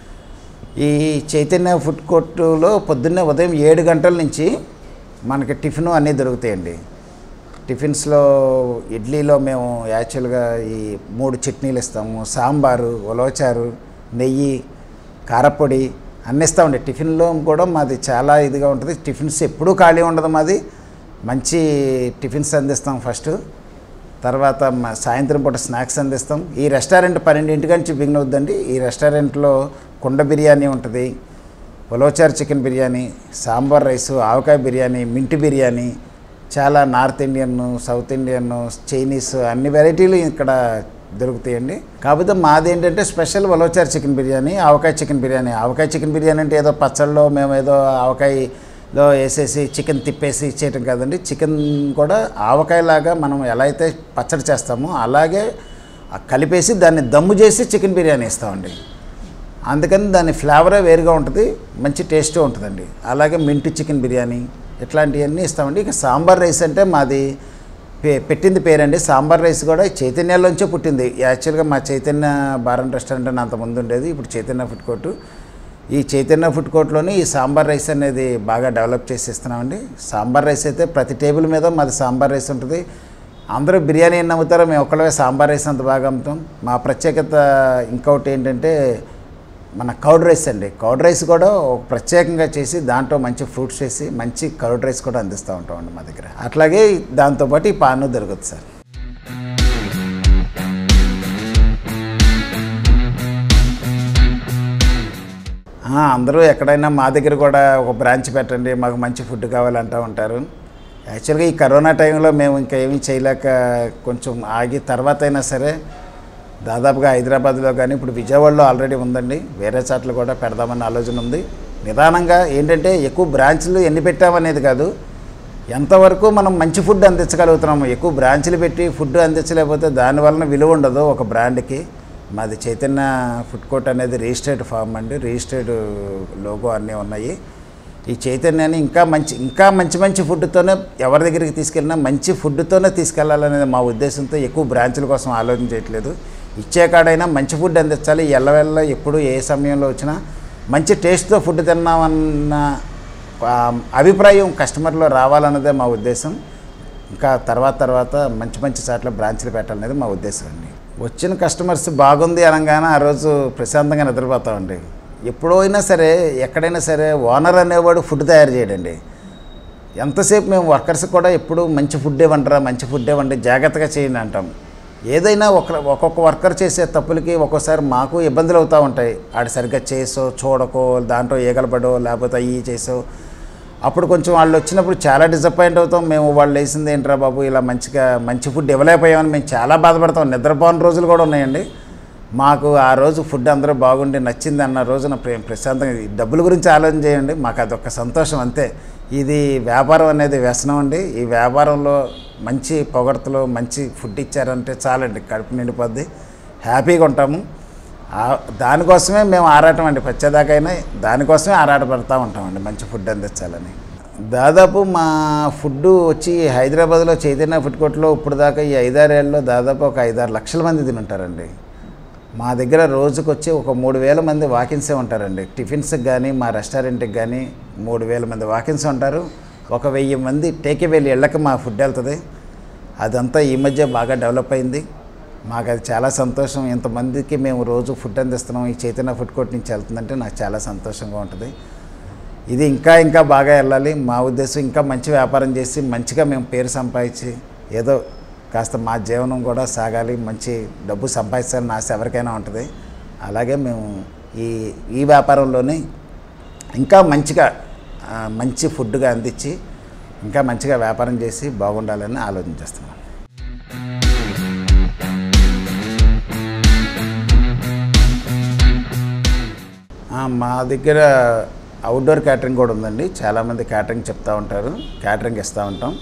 ఈ చైతన్య ఫుడ్ కోర్టులో పొద్దున్నే ఉదయం ఏడు గంటల నుంచి మనకి టిఫిన్ అన్నీ దొరుకుతాయండి టిఫిన్స్లో ఇడ్లీలో మేము యాక్చువల్గా ఈ మూడు చట్నీలు ఇస్తాము సాంబారు ఉలవచారు నెయ్యి కారపొడి అన్నీ ఇస్తామండి టిఫిన్లో కూడా మాది చాలా ఇదిగా ఉంటుంది టిఫిన్స్ ఎప్పుడూ ఖాళీ ఉండదు మాది మంచి టిఫిన్స్ అందిస్తాం ఫస్ట్ తర్వాత మ- సాయంత్రం పూట స్నాక్స్ అందిస్తాం ఈ రెస్టారెంట్ పన్నెండింటి నుంచి బిగిన్ అవుద్దండి ఈ రెస్టారెంట్లో కుండ బిర్యానీ ఉంటుంది ఉలవచారు చికెన్ బిర్యానీ సాంబార్ రైస్ ఆవకాయ బిర్యానీ మింటి బిర్యానీ చాలా north Indian south Indian Chinese అన్ని వెరైటీలు ఇక్కడ దొరుకుతాయండి కాకపోతే మాది ఏంటంటే స్పెషల్ ఉలవచారు chicken biryani avakaya chicken biryani avakaya chicken biryani అంటే ఏదో పచ్చళ్ళలో మేము ఏదో ఆవకాయలో వేసేసి చికెన్ తిప్పేసి ఇచ్చేయటం కాదండి చికెన్ కూడా ఆవకాయలాగా మనం ఎలా అయితే పచ్చడి చేస్తామో అలాగే ఆ కలిపేసి దాన్ని దమ్ము చేసి చికెన్ బిర్యానీ ఇస్తామండి అందుకని దాని ఫ్లేవరే వేరుగా ఉంటుంది మంచి టేస్ట్ ఉంటుందండి అలాగే మింటి చికెన్ బిర్యానీ ఇట్లాంటివన్నీ ఇస్తామండి ఇక సాంబార్ రైస్ అంటే మాది పే పెట్టింది పేరండి సాంబార్ రైస్ కూడా చైతన్యాలోంచే పుట్టింది యాక్చువల్గా మా చైతన్య బార్ అండ్ రెస్టారెంట్ అని అంత ముందు ఉండేది ఇప్పుడు చైతన్య ఫుడ్ కోర్టు ఈ చైతన్య ఫుడ్ కోర్ట్లోని ఈ సాంబార్ రైస్ అనేది బాగా డెవలప్ చేసి ఇస్తున్నామండి సాంబార్ రైస్ అయితే ప్రతి టేబుల్ మీద మాది సాంబార్ రైస్ ఉంటుంది అందరూ బిర్యానీ ఎన్ని అమ్ముతారో మేము ఒక్కళ్ళే సాంబార్ రైస్ అంత బాగా అమ్ముతాం మా ప్రత్యేకత ఇంకొకటి ఏంటంటే మన కౌడ్ రైస్ అండి కౌడ్ రైస్ కూడా ఒక ప్రత్యేకంగా చేసి దాంట్లో మంచి ఫ్రూట్స్ వేసి మంచి కౌడ్ రైస్ కూడా అందిస్తూ ఉంటామండి మా దగ్గర అట్లాగే దాంతోపాటు ఈ పాను దొరుకుతుంది సార్ ఆ, అందరూ ఎక్కడైనా మా దగ్గర కూడా ఒక బ్రాంచ్ పెట్టండి మాకు మంచి ఫుడ్ కావాలంటూ ఉంటారు యాక్చువల్గా ఈ కరోనా టైంలో మేము ఇంకా ఏమీ చేయలేక కొంచెం ఆగి తర్వాత అయినా సరే దాదాపుగా హైదరాబాద్లో కానీ ఇప్పుడు విజయవాడలో ఆల్రెడీ ఉందండి వేరే చోట్ల కూడా పెడదామన్న ఆలోచన ఉంది నిదానంగా ఏంటంటే ఎక్కువ బ్రాంచ్లు ఎన్ని పెట్టామనేది కాదు ఎంతవరకు మనం మంచి ఫుడ్ అందించగలుగుతున్నాము ఎక్కువ బ్రాంచ్లు పెట్టి ఫుడ్ అందించలేకపోతే దానివలన విలువ ఉండదు ఒక బ్రాండ్కి మాది చైతన్య ఫుడ్ కోర్ట్ అనేది రిజిస్టర్డ్ ఫామ్ అండి రిజిస్టర్డ్ లోగో అన్నీ ఉన్నాయి ఈ చైతన్యాన్ని ఇంకా మంచి ఇంకా మంచి మంచి ఫుడ్తోనే ఎవరి దగ్గరికి తీసుకెళ్ళినా మంచి ఫుడ్తోనే తీసుకెళ్లాలనేది మా ఉద్దేశంతో ఎక్కువ బ్రాంచ్ల కోసం ఆలోచన చేయట్లేదు ఇచ్చే కాడైనా మంచి ఫుడ్ అందించాలి ఎల్లవెల్ల ఎప్పుడు ఏ సమయంలో వచ్చినా మంచి టేస్ట్తో ఫుడ్ తిన్నామన్న ఆ, అభిప్రాయం కస్టమర్లో రావాలన్నదే మా ఉద్దేశం ఇంకా తర్వాత తర్వాత మంచి మంచి చోట్ల బ్రాంచ్లు పెట్టాలనేది మా ఉద్దేశం అండి వచ్చిన కస్టమర్స్ బాగుంది అనగానే ఆ రోజు ప్రశాంతంగా నిద్రపోతామండి ఎప్పుడో అయినా సరే ఎక్కడైనా సరే ఓనర్ అనేవాడు ఫుడ్ తయారు చేయడండి ఎంతసేపు మేము వర్కర్స్ కూడా ఎప్పుడు మంచి ఫుడ్ ఇవ్వండిరా మంచి ఫుడ్ ఇవ్వండి జాగ్రత్తగా చేయండి అంటాం ఏదైనా ఒక ఒక్కొక్క వర్కర్ చేసే తప్పులకి ఒక్కోసారి మాకు ఇబ్బందులు అవుతూ ఉంటాయి ఆడు సరిగ్గా చేసో చూడకో దాంట్లో ఏగలబడో లేకపోతే అయ్యి చేసో అప్పుడు కొంచెం వాళ్ళు వచ్చినప్పుడు చాలా డిసప్పాయింట్ అవుతాం మేము వాళ్ళు వేసింది ఏంట్రా బాబు ఇలా మంచిగా మంచి ఫుడ్ ఇవ్వలేకపోయామని మేము చాలా బాధపడతాం నిద్రపోని రోజులు కూడా ఉన్నాయండి మాకు ఆ రోజు ఫుడ్ అందరూ బాగుండి నచ్చింది అన్న రోజున ప్రే ప్రశాంతంగా ఈ డబ్బుల గురించి ఆలోచన చేయండి మాకు అదొక సంతోషం అంతే ఇది వ్యాపారం అనేది వ్యసనం అండి ఈ వ్యాపారంలో మంచి పొగడ్తలు మంచి ఫుడ్ ఇచ్చారంటే చాలండి కడుపు నిండిపోద్ది హ్యాపీగా ఉంటాము ఆ- దానికోసమే మేము ఆరాటం అండి పచ్చేదాకైనా దానికోసమే ఆరాటపడతా ఉంటామండి మంచి ఫుడ్ అందించాలని దాదాపు మా ఫుడ్ వచ్చి హైదరాబాద్లో చైతన్య ఫుడ్ కోర్ట్లో ఇప్పుడు దాకా ఈ ఐదారేళ్ళలో దాదాపు ఒక ఐదారు లక్షల మంది తిని ఉంటారండి మా దగ్గర రోజుకు వచ్చి ఒక మూడు వేల మంది వాకిన్సే ఉంటారండి టిఫిన్స్కి కానీ మా రెస్టారెంట్కి కానీ మూడు వేల మంది వాకిన్స్ ఉంటారు ఒక వెయ్యి మంది టేకేవేలు ఇళ్ళకి మా ఫుడ్ వెళ్తుంది అదంతా ఈ మధ్య బాగా డెవలప్ అయింది మాకు అది చాలా సంతోషం ఇంతమందికి మేము రోజు ఫుడ్ అందిస్తున్నాం ఈ చైతన్య ఫుడ్ కోర్ట్ నుంచి వెళ్తుందంటే నాకు చాలా సంతోషంగా ఉంటుంది ఇది ఇంకా ఇంకా బాగా వెళ్ళాలి మా ఉద్దేశం ఇంకా మంచి వ్యాపారం చేసి మంచిగా మేము పేరు సంపాదించి ఏదో కాస్త మా జీవనం కూడా సాగాలి మంచి డబ్బు సంపాదించాలని ఆశ ఎవరికైనా ఉంటుంది అలాగే మేము ఈ ఈ వ్యాపారంలోనే ఇంకా మంచిగా ఆ, మంచి ఫుడ్గా అందించి ఇంకా మంచిగా వ్యాపారం చేసి బాగుండాలని ఆలోచన చేస్తున్నాం ఆ, మా దగ్గర అవుట్డోర్ క్యాటరింగ్ కూడా ఉందండి చాలామంది క్యాటరింగ్ చెప్తూ ఉంటారు క్యాటరింగ్ ఇస్తూ ఉంటాం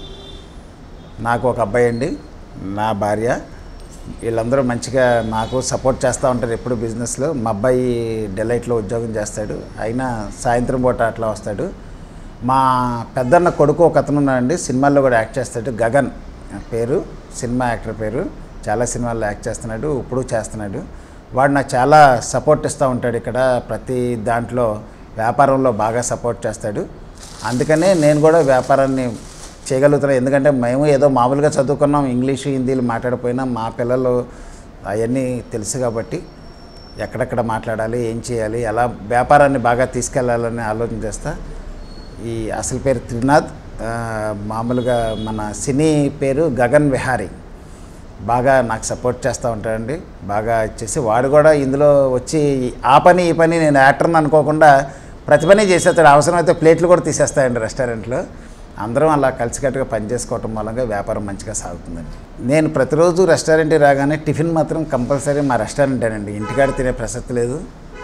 నాకు ఒక అబ్బాయి అండి నా భార్య వీళ్ళందరూ మంచిగా నాకు సపోర్ట్ చేస్తూ ఉంటారు ఎప్పుడు బిజినెస్లో మా అబ్బాయి డెలైట్లో ఉద్యోగం చేస్తాడు అయినా సాయంత్రం పూట అట్లా వస్తాడు మా పెద్దన్న కొడుకు ఒక అతను ఉన్నాడండి సినిమాల్లో కూడా యాక్ట్ చేస్తాడు గగన్ పేరు సినిమా యాక్టర్ పేరు చాలా సినిమాల్లో యాక్ట్ చేస్తున్నాడు ఇప్పుడు చేస్తున్నాడు వాడు నాకు చాలా సపోర్ట్ ఇస్తూ ఉంటాడు ఇక్కడ ప్రతి దాంట్లో వ్యాపారంలో బాగా సపోర్ట్ చేస్తాడు అందుకనే నేను కూడా వ్యాపారాన్ని చేయగలుగుతున్నాను ఎందుకంటే మేము ఏదో మామూలుగా చదువుకున్నాం ఇంగ్లీషు హిందీలు మాట్లాడిపోయినా మా పిల్లలు అవన్నీ తెలుసు కాబట్టి ఎక్కడెక్కడ మాట్లాడాలి ఏం చేయాలి ఎలా వ్యాపారాన్ని బాగా తీసుకెళ్లాలని ఆలోచన చేస్తా ఈ అసలు పేరు త్రినాథ్ ఆ, మామూలుగా మన సినీ పేరు గగన్ విహారీ బాగా నాకు సపోర్ట్ చేస్తూ ఉంటాడండి బాగా ఇచ్చేసి వాడు కూడా ఇందులో వచ్చి ఆ పని ఈ పని నేను యాక్టర్ని అనుకోకుండా ప్రతి పని చేసేస్తాడు అవసరమైతే ప్లేట్లు కూడా తీసేస్తాడండి రెస్టారెంట్లో అందరం అలా కలిసికట్టుగా పని చేసుకోవటం మూలంగా వ్యాపారం మంచిగా సాగుతుందండి నేను ప్రతిరోజు రెస్టారెంట్కి రాగానే టిఫిన్ మాత్రం కంపల్సరీ మా రెస్టారెంటేనండి ఇంటికాడ తినే ప్రసక్తి లేదు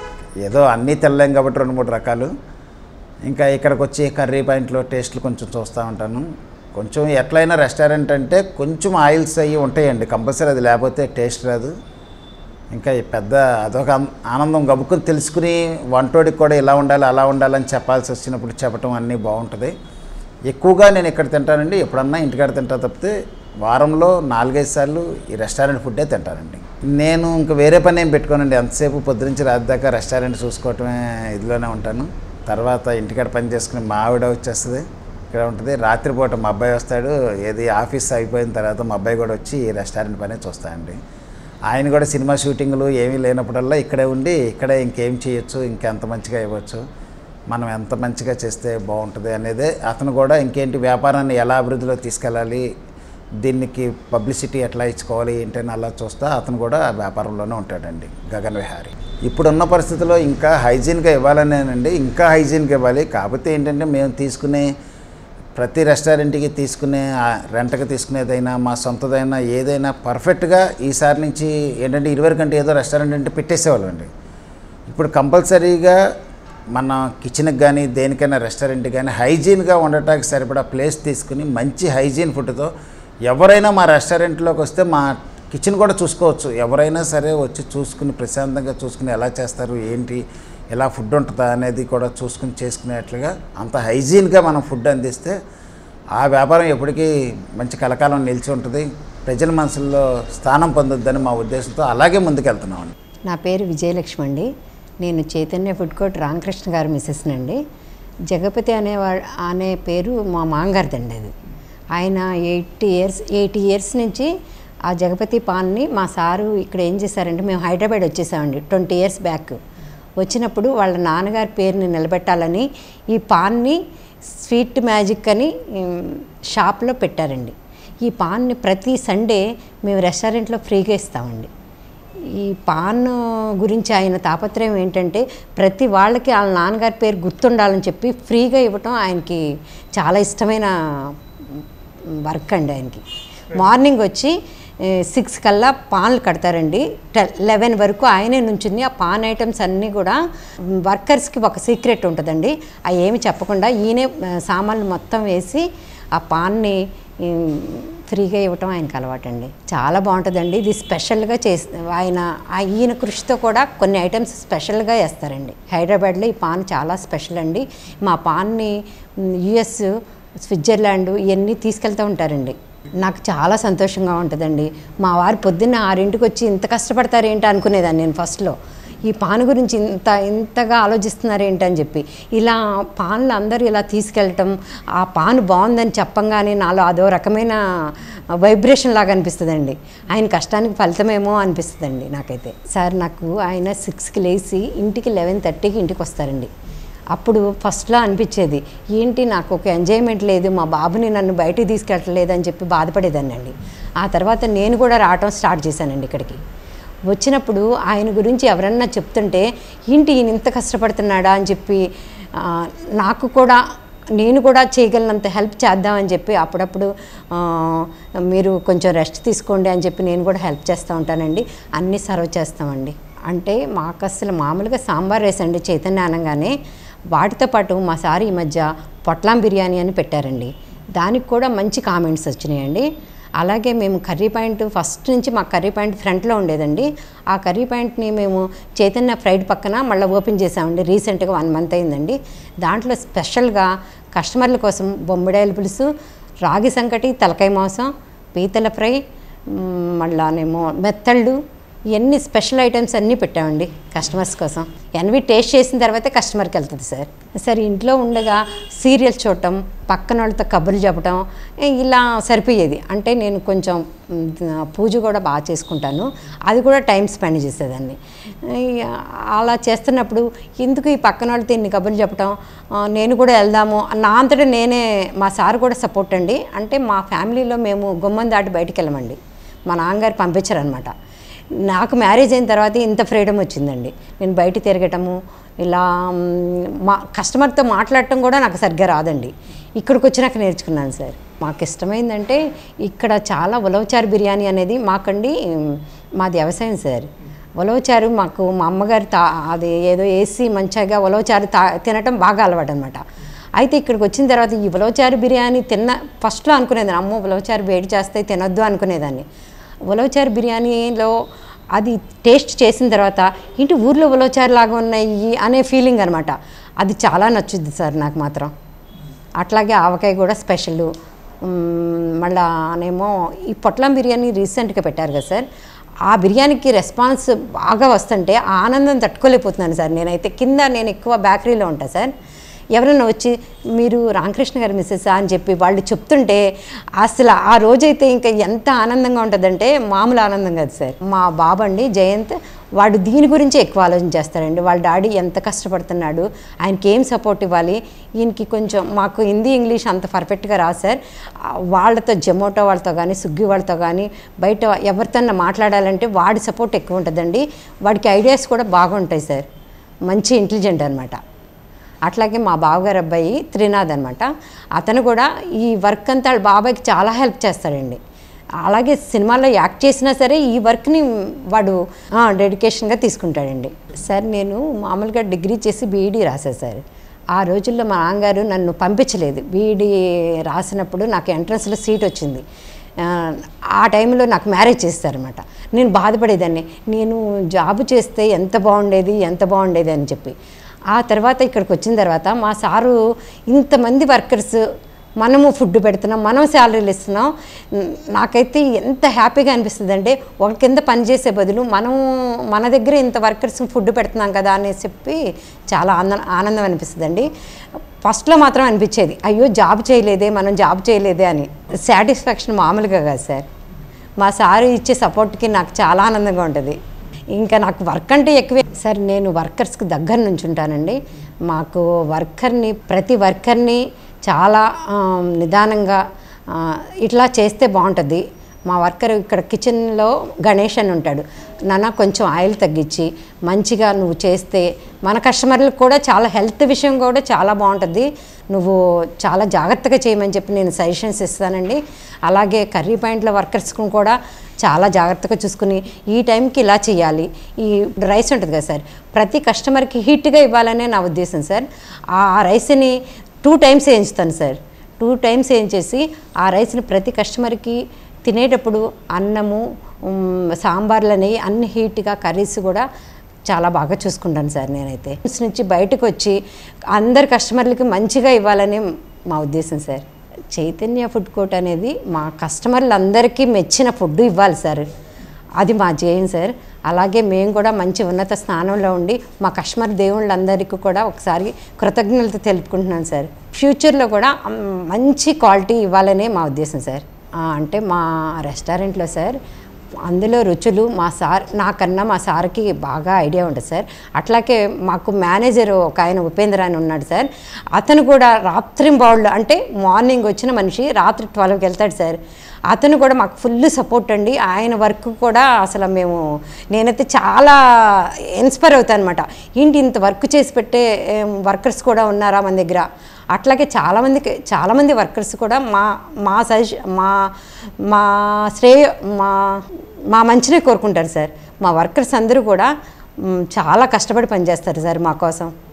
ఏదో అన్నీ తెల్లాం కాబట్టి రెండు మూడు రకాలు ఇంకా ఇక్కడికి వచ్చి కర్రీ పాయింట్లో టేస్ట్లు కొంచెం చూస్తూ ఉంటాను కొంచెం ఎట్లయినా రెస్టారెంట్ అంటే కొంచెం ఆయిల్స్ అవి ఉంటాయండి కంపల్సరీ అది లేకపోతే టేస్ట్ రాదు ఇంకా ఈ పెద్ద అదొక ఆన్- ఆనందం గబుక్కుని తెలుసుకుని వంటోడికి కూడా ఇలా ఉండాలి అలా ఉండాలని చెప్పాల్సి వచ్చినప్పుడు చెప్పటం అన్నీ బాగుంటుంది ఎక్కువగా నేను ఇక్కడ తింటానండి ఎప్పుడన్నా ఇంటికాడ తింటా తప్పితే వారంలో నాలుగైదు సార్లు ఈ రెస్టారెంట్ ఫుడ్డే తింటానండి నేను ఇంకా వేరే పని ఏం పెట్టుకోనండి ఎంతసేపు పొద్దునుంచి రాత్రి దాకా రెస్టారెంట్ చూసుకోవటమే ఇదిలోనే ఉంటాను తర్వాత ఇంటికాడ పని చేసుకుని మా ఆవిడ వచ్చేస్తుంది ఇక్కడ ఉంటుంది రాత్రిపూట మా అబ్బాయి వస్తాడు ఏది ఆఫీస్ అయిపోయిన తర్వాత మా అబ్బాయి కూడా వచ్చి ఈ రెస్టారెంట్ పనే చూస్తాయండి ఆయన కూడా సినిమా షూటింగ్లు ఏమీ లేనప్పుడల్లా ఇక్కడే ఉండి ఇక్కడే ఇంకేం చేయొచ్చు ఇంకెంత మంచిగా ఇవ్వచ్చు మనం ఎంత మంచిగా చేస్తే బాగుంటుంది అనేది అతను కూడా ఇంకేంటి వ్యాపారాన్ని ఎలా అభివృద్ధిలో తీసుకెళ్ళాలి దీనికి పబ్లిసిటీ ఎట్లా ఇచ్చుకోవాలి ఏంటని అలా చూస్తా అతను కూడా ఆ వ్యాపారంలోనే ఉంటాడండి గగన్ విహారీ ఇప్పుడున్న పరిస్థితిలో ఇంకా హైజీన్గా ఇవ్వాలనేనండి ఇంకా హైజీన్గా ఇవ్వాలి కాకపోతే ఏంటంటే మేము తీసుకునే ప్రతి రెస్టారెంట్కి తీసుకునే ఆ రెంట్కి తీసుకునేదైనా మా సొంతదైనా ఏదైనా పర్ఫెక్ట్గా ఈసారి నుంచి ఏంటంటే ఇదివరకంటే ఏదో రెస్టారెంట్ అంటే పెట్టేసేవాళ్ళం అండి ఇప్పుడు కంపల్సరీగా మన కిచెన్కి కానీ దేనికైనా రెస్టారెంట్కి కానీ హైజీన్గా ఉండటానికి సరిపడా ప్లేస్ తీసుకుని మంచి హైజీన్ ఫుడ్తో ఎవరైనా మా రెస్టారెంట్లోకి వస్తే మా కిచెన్ కూడా చూసుకోవచ్చు ఎవరైనా సరే వచ్చి చూసుకుని ప్రశాంతంగా చూసుకుని ఎలా చేస్తారు ఏంటి ఎలా ఫుడ్ ఉంటుందా అనేది కూడా చూసుకుని చేసుకునేట్లుగా అంత హైజీన్గా మనం ఫుడ్ అందిస్తే ఆ వ్యాపారం ఎప్పటికీ మంచి కలకాలం నిలిచి ఉంటుంది ప్రజల మనసుల్లో స్థానం పొందొద్దని మా ఉద్దేశంతో అలాగే ముందుకెళ్తున్నామండి నా పేరు విజయలక్ష్మి అండి నేను చైతన్య ఫుడ్ కోర్ట్ రామకృష్ణ గారు మిస్సెస్ అండి జగపతి అనేవా అనే పేరు మా మాంగారిదండి అది ఆయన ఎయిటీ ఇయర్స్ ఎయిటీ ఇయర్స్ నుంచి ఆ జగపతి పాన్ని మా సారు ఇక్కడ ఏం చేశారంటే మేము హైదరాబాద్ వచ్చేసామండి ట్వంటీ ఇయర్స్ బ్యాక్ వచ్చినప్పుడు వాళ్ళ నాన్నగారి పేరుని నిలబెట్టాలని ఈ పాన్ని స్వీట్ మ్యాజిక్ అని ఉమ్, షాప్లో పెట్టారండి ఈ పాన్ని ప్రతి సండే మేము రెస్టారెంట్లో ఫ్రీగా ఇస్తామండి ఈ పాన్ గురించి ఆయన తాపత్రయం ఏంటంటే ప్రతి వాళ్ళకి వాళ్ళ నాన్నగారి పేరు గుర్తుండాలని చెప్పి ఫ్రీగా ఇవ్వటం ఆయనకి చాలా ఇష్టమైన వర్క్ అండి ఆయనకి మార్నింగ్ వచ్చి సిక్స్ కల్లా పాన్లు కడతారండి లెవెన్ వరకు ఆయనే నుంచింది ఆ పాన్ ఐటమ్స్ అన్నీ కూడా వర్కర్స్కి ఒక సీక్రెట్ ఉంటుందండి అవి ఏమి చెప్పకుండా ఈయనే ఆ, సామాన్లు మొత్తం వేసి ఆ పాన్ని ఉమ్, ఫ్రీగా ఇవ్వటం ఆయనకు అలవాటండి చాలా బాగుంటుందండి ఇది స్పెషల్గా చేసి ఆయన ఆ ఈయన కృషితో కూడా కొన్ని ఐటమ్స్ స్పెషల్గా వేస్తారండి హైదరాబాద్లో ఈ పాన్ చాలా స్పెషల్ అండి మా పాన్ని యుఎస్ స్విట్జర్లాండ్ ఇవన్నీ తీసుకెళ్తూ ఉంటారండి నాకు చాలా సంతోషంగా ఉంటుందండి మా వారు పొద్దున్న ఆరింటికి వచ్చి ఇంత కష్టపడతారు ఏంటి అనుకునేదాన్ని నేను ఫస్ట్లో ఈ పాన్ గురించి ఇంత ఇంతగా ఆలోచిస్తున్నారు ఏంటని చెప్పి ఇలా పాన్లు అందరూ ఇలా తీసుకెళ్ళటం ఆ పాన్ బాగుందని చెప్పంగానే నాలో అదో రకమైన వైబ్రేషన్ లాగా అనిపిస్తుందండి ఆయన కష్టానికి ఫలితమేమో అనిపిస్తుందండి నాకైతే సార్ నాకు ఆయన సిక్స్కి లేచి ఇంటికి లెవెన్ థర్టీకి ఇంటికి వస్తారండి అప్పుడు ఫస్ట్లో అనిపించేది ఏంటి నాకు ఒక ఎంజాయ్మెంట్ లేదు మా బాబుని నన్ను బయటికి తీసుకెళ్ళట్లేదు అని చెప్పి బాధపడేదాన్నండి ఆ తర్వాత నేను కూడా రావటం స్టార్ట్ చేశానండి ఇక్కడికి వచ్చినప్పుడు ఆయన గురించి ఎవరన్నా చెప్తుంటే ఏంటి ఈయన ఇంత కష్టపడుతున్నాడా అని చెప్పి ఆ, నాకు కూడా నేను కూడా చేయగలనంత హెల్ప్ చేద్దామని చెప్పి అప్పుడప్పుడు ఆ, మీరు కొంచెం రెస్ట్ తీసుకోండి అని చెప్పి నేను కూడా హెల్ప్ చేస్తూ ఉంటానండి అన్నీ సర్వ్ చేస్తామండి అంటే మాకు అసలు మామూలుగా సాంబార్ రైస్ అండి చైతన్య అనగానే వాటితో పాటు మా సార్ ఈ మధ్య పొట్లాం బిర్యానీ అని పెట్టారండి దానికి కూడా మంచి కామెంట్స్ వచ్చినాయండి అలాగే మేము కర్రీ పాయింట్ ఫస్ట్ నుంచి మా కర్రీ పాయింట్ ఫ్రంట్లో ఉండేదండి ఆ కర్రీ పాయింట్ని మేము చైతన్య ఫ్రైడ్ పక్కన మళ్ళీ ఓపెన్ చేసామండి రీసెంట్గా వన్ మంత్ అయిందండి దాంట్లో స్పెషల్గా కస్టమర్ల కోసం బొమ్మిడాయల పులుసు రాగి సంకటి తలకాయ మాంసం పీతల ఫ్రై మ్, మళ్ళానేమో మెత్తళ్ళు ఇవన్నీ స్పెషల్ ఐటమ్స్ అన్నీ పెట్టామండి కస్టమర్స్ కోసం ఎన్వి టేస్ట్ చేసిన తర్వాతే కస్టమర్కి వెళ్తుంది సార్ సార్ ఇంట్లో ఉండగా సీరియల్స్ చూడటం పక్కన వాళ్ళతో కబుర్లు చెప్పడం ఏ, ఇలా సరిపోయేది అంటే నేను కొంచెం మ్, పూజ కూడా బాగా చేసుకుంటాను అది కూడా టైం స్పెండ్ చేసేదాన్ని ఈ, అలా చేస్తున్నప్పుడు ఎందుకు ఈ పక్కన వాళ్ళతో ఇన్ని కబుర్లు చెప్పడం ఆ, నేను కూడా వెళ్దాము నా అంతటా నేనే మా సార్ కూడా సపోర్ట్ అండి అంటే మా ఫ్యామిలీలో మేము గుమ్మం దాటి బయటికి వెళ్ళమండి మా నాన్నగారు పంపించారనమాట నాకు మ్యారేజ్ అయిన తర్వాత ఇంత ఫ్రీడమ్ వచ్చిందండి నేను బయట తిరగటము ఇలా మ్, మా కస్టమర్తో మాట్లాడటం కూడా నాకు సరిగ్గా రాదండి ఇక్కడికి వచ్చినాక నేర్చుకున్నాను సార్ మాకు ఇష్టమైందంటే ఇక్కడ చాలా ఉలవచారు బిర్యానీ అనేది మాకండి మ్, మాది వ్యవసాయం సార్ ఉలవచారు మాకు మా అమ్మగారు తా అది ఏదో వేసి మంచిగా ఉలవచారు తా తినటం బాగా అలవాటు అనమాట అయితే ఇక్కడికి వచ్చిన తర్వాత ఈ ఉలవచారు బిర్యానీ తిన్న ఫస్ట్లో అనుకునేదాన్ని అమ్మో ఉలవచారు వేడి చేస్తే తినొద్దు అనుకునేదాన్ని ఉలవచారు బిర్యానీలో అది టేస్ట్ చేసిన తర్వాత ఇంటి ఊర్లో ఉలవచారు లాగా ఉన్నాయి అనే ఫీలింగ్ అనమాట అది చాలా నచ్చుద్ది సార్ నాకు మాత్రం అట్లాగే ఆవకాయ కూడా స్పెషల్ మళ్ళానేమో ఈ పొట్లం బిర్యానీ రీసెంట్గా పెట్టారు కదా సార్ ఆ బిర్యానీకి రెస్పాన్స్ బాగా వస్తుంటే ఆ ఆనందం తట్టుకోలేకపోతున్నాను సార్ నేనైతే కింద నేను ఎక్కువ బేకరీలో ఉంటాను సార్ ఎవరైనా వచ్చి మీరు రామకృష్ణ గారి మిస్సెస్ అని చెప్పి వాళ్ళు చెప్తుంటే అసలు ఆ రోజైతే ఇంకా ఎంత ఆనందంగా ఉంటుందంటే మామూలు ఆనందం కాదు సార్ మా బాబు అండి జయంత్ వాడు దీని గురించి ఎక్కువ ఆలోచన చేస్తాడండి వాళ్ళ డాడీ ఎంత కష్టపడుతున్నాడు ఆయనకి ఏం సపోర్ట్ ఇవ్వాలి ఈయనకి కొంచెం మాకు హిందీ ఇంగ్లీష్ అంత పర్ఫెక్ట్గా రాదు సార్ ఆ, వాళ్ళతో జొమాటో వాళ్ళతో కానీ స్విగ్గీ వాళ్ళతో కానీ బయట ఎవరితోన్నా మాట్లాడాలంటే వాడి సపోర్ట్ ఎక్కువ ఉంటుందండి వాడికి ఐడియాస్ కూడా బాగుంటాయి సార్ మంచి ఇంటెలిజెంట్ అనమాట అట్లాగే మా బావగారు అబ్బాయి త్రినాథ్ అనమాట అతను కూడా ఈ వర్క్ అంతా వాళ్ళ బాబాయ్కి చాలా హెల్ప్ చేస్తాడండి అలాగే సినిమాలో యాక్ట్ చేసినా సరే ఈ వర్క్ని వాడు డెడికేషన్గా తీసుకుంటాడండి సార్ నేను మామూలుగా డిగ్రీ చేసి బీఈడీ రాశాను సార్ ఆ రోజుల్లో మా నాన్నగారు నన్ను పంపించలేదు బీఈడీ రాసినప్పుడు నాకు ఎంట్రన్స్లో సీట్ వచ్చింది ఆ, ఆ టైంలో నాకు మ్యారేజ్ చేస్తారనమాట నేను బాధపడేదాన్ని నేను జాబ్ చేస్తే ఎంత బాగుండేది ఎంత బాగుండేది అని చెప్పి ఆ తర్వాత ఇక్కడికి వచ్చిన తర్వాత మా సారు ఇంతమంది వర్కర్స్ మనము ఫుడ్ పెడుతున్నాం మనం శాలరీలు ఇస్తున్నాం న- నాకైతే ఎంత హ్యాపీగా అనిపిస్తుంది అంటే ఒక కింద పని చేసే బదులు మనం మన దగ్గర ఇంత వర్కర్స్ ఫుడ్ పెడుతున్నాం కదా అనేసి చెప్పి చాలా ఆనందం ఆనందం అనిపిస్తుందండి ఫస్ట్లో మాత్రం అనిపించేది అయ్యో జాబ్ చేయలేదే మనం జాబ్ చేయలేదే అని సాటిస్ఫాక్షన్ మామూలుగా కాదు సార్ మా సారు ఇచ్చే సపోర్ట్కి నాకు చాలా ఆనందంగా ఉంటుంది ఇంకా నాకు వర్క్ అంటే ఎక్కువే సార్ నేను వర్కర్స్కి దగ్గర నుంచి ఉంటానండి మాకు వర్కర్ని ప్రతి వర్కర్ని చాలా ఆ, నిదానంగా ఆ, ఇట్లా చేస్తే బాగుంటుంది మా వర్కర్ ఇక్కడ కిచెన్లో గణేష్ అని ఉంటాడు నాన్న కొంచెం ఆయిల్ తగ్గించి మంచిగా నువ్వు చేస్తే మన కస్టమర్లకు కూడా చాలా హెల్త్ విషయం కూడా చాలా బాగుంటుంది నువ్వు చాలా జాగ్రత్తగా చేయమని చెప్పి నేను సజెషన్స్ ఇస్తానండి అలాగే కర్రీ పాయింట్ల వర్కర్స్కి కూడా చాలా జాగ్రత్తగా చూసుకుని ఈ టైంకి ఇలా చేయాలి ఈ రైస్ ఉంటుంది కదా సార్ ప్రతి కస్టమర్కి హీట్గా ఇవ్వాలనే నా ఉద్దేశం సార్ ఆ రైస్ని టూ టైమ్స్ వేయించుతాను సార్ టూ టైమ్స్ వేయించేసి ఆ రైస్ని ప్రతి కస్టమర్కి తినేటప్పుడు అన్నము ఉమ్, సాంబార్లు అనేవి అన్ని హీట్గా కర్రీస్ కూడా చాలా బాగా చూసుకుంటాను సార్ నేనైతే ఆఫీస్ నుంచి బయటకు వచ్చి అందరి కస్టమర్లకి మంచిగా ఇవ్వాలని మా ఉద్దేశం సార్ చైతన్య ఫుడ్ కోర్ట్ అనేది మా కస్టమర్లందరికీ మెచ్చిన ఫుడ్ ఇవ్వాలి సార్ అది మా జయం సార్ అలాగే మేము కూడా మంచి ఉన్నత స్థానంలో ఉండి మా కస్టమర్ దేవుళ్ళందరికీ కూడా ఒకసారి కృతజ్ఞతలు తెలుపుకుంటున్నాను సార్ ఫ్యూచర్లో కూడా మ్, మంచి క్వాలిటీ ఇవ్వాలనే మా ఉద్దేశం సార్ ఆ, అంటే మా రెస్టారెంట్లో సార్ అందులో రుచులు మా సార్ నాకన్నా మా సార్కి బాగా ఐడియా ఉంటుంది సార్ అట్లాగే మాకు మేనేజర్ ఒక ఆయన ఉపేంద్ర అని ఉన్నాడు సార్ అతను కూడా రాత్రి బావుళ్ళు అంటే మార్నింగ్ వచ్చిన మనిషి రాత్రి ట్వెల్వ్కి వెళ్తాడు సార్ అతను కూడా మాకు ఫుల్ సపోర్ట్ అండి ఆయన వర్క్ కూడా అసలు మేము నేనైతే చాలా ఇన్స్పైర్ అవుతాను అనమాట ఏంటి ఇంత వర్క్ చేసి పెట్టే వర్కర్స్ కూడా ఉన్నారా మన దగ్గర అట్లాగే చాలామందికి చాలామంది వర్కర్స్ కూడా మా మా సజెష మా మా శ్రేయ మా మా మంచినే కోరుకుంటారు సార్ మా వర్కర్స్ అందరూ కూడా మ్, చాలా కష్టపడి పనిచేస్తారు సార్ మా కోసం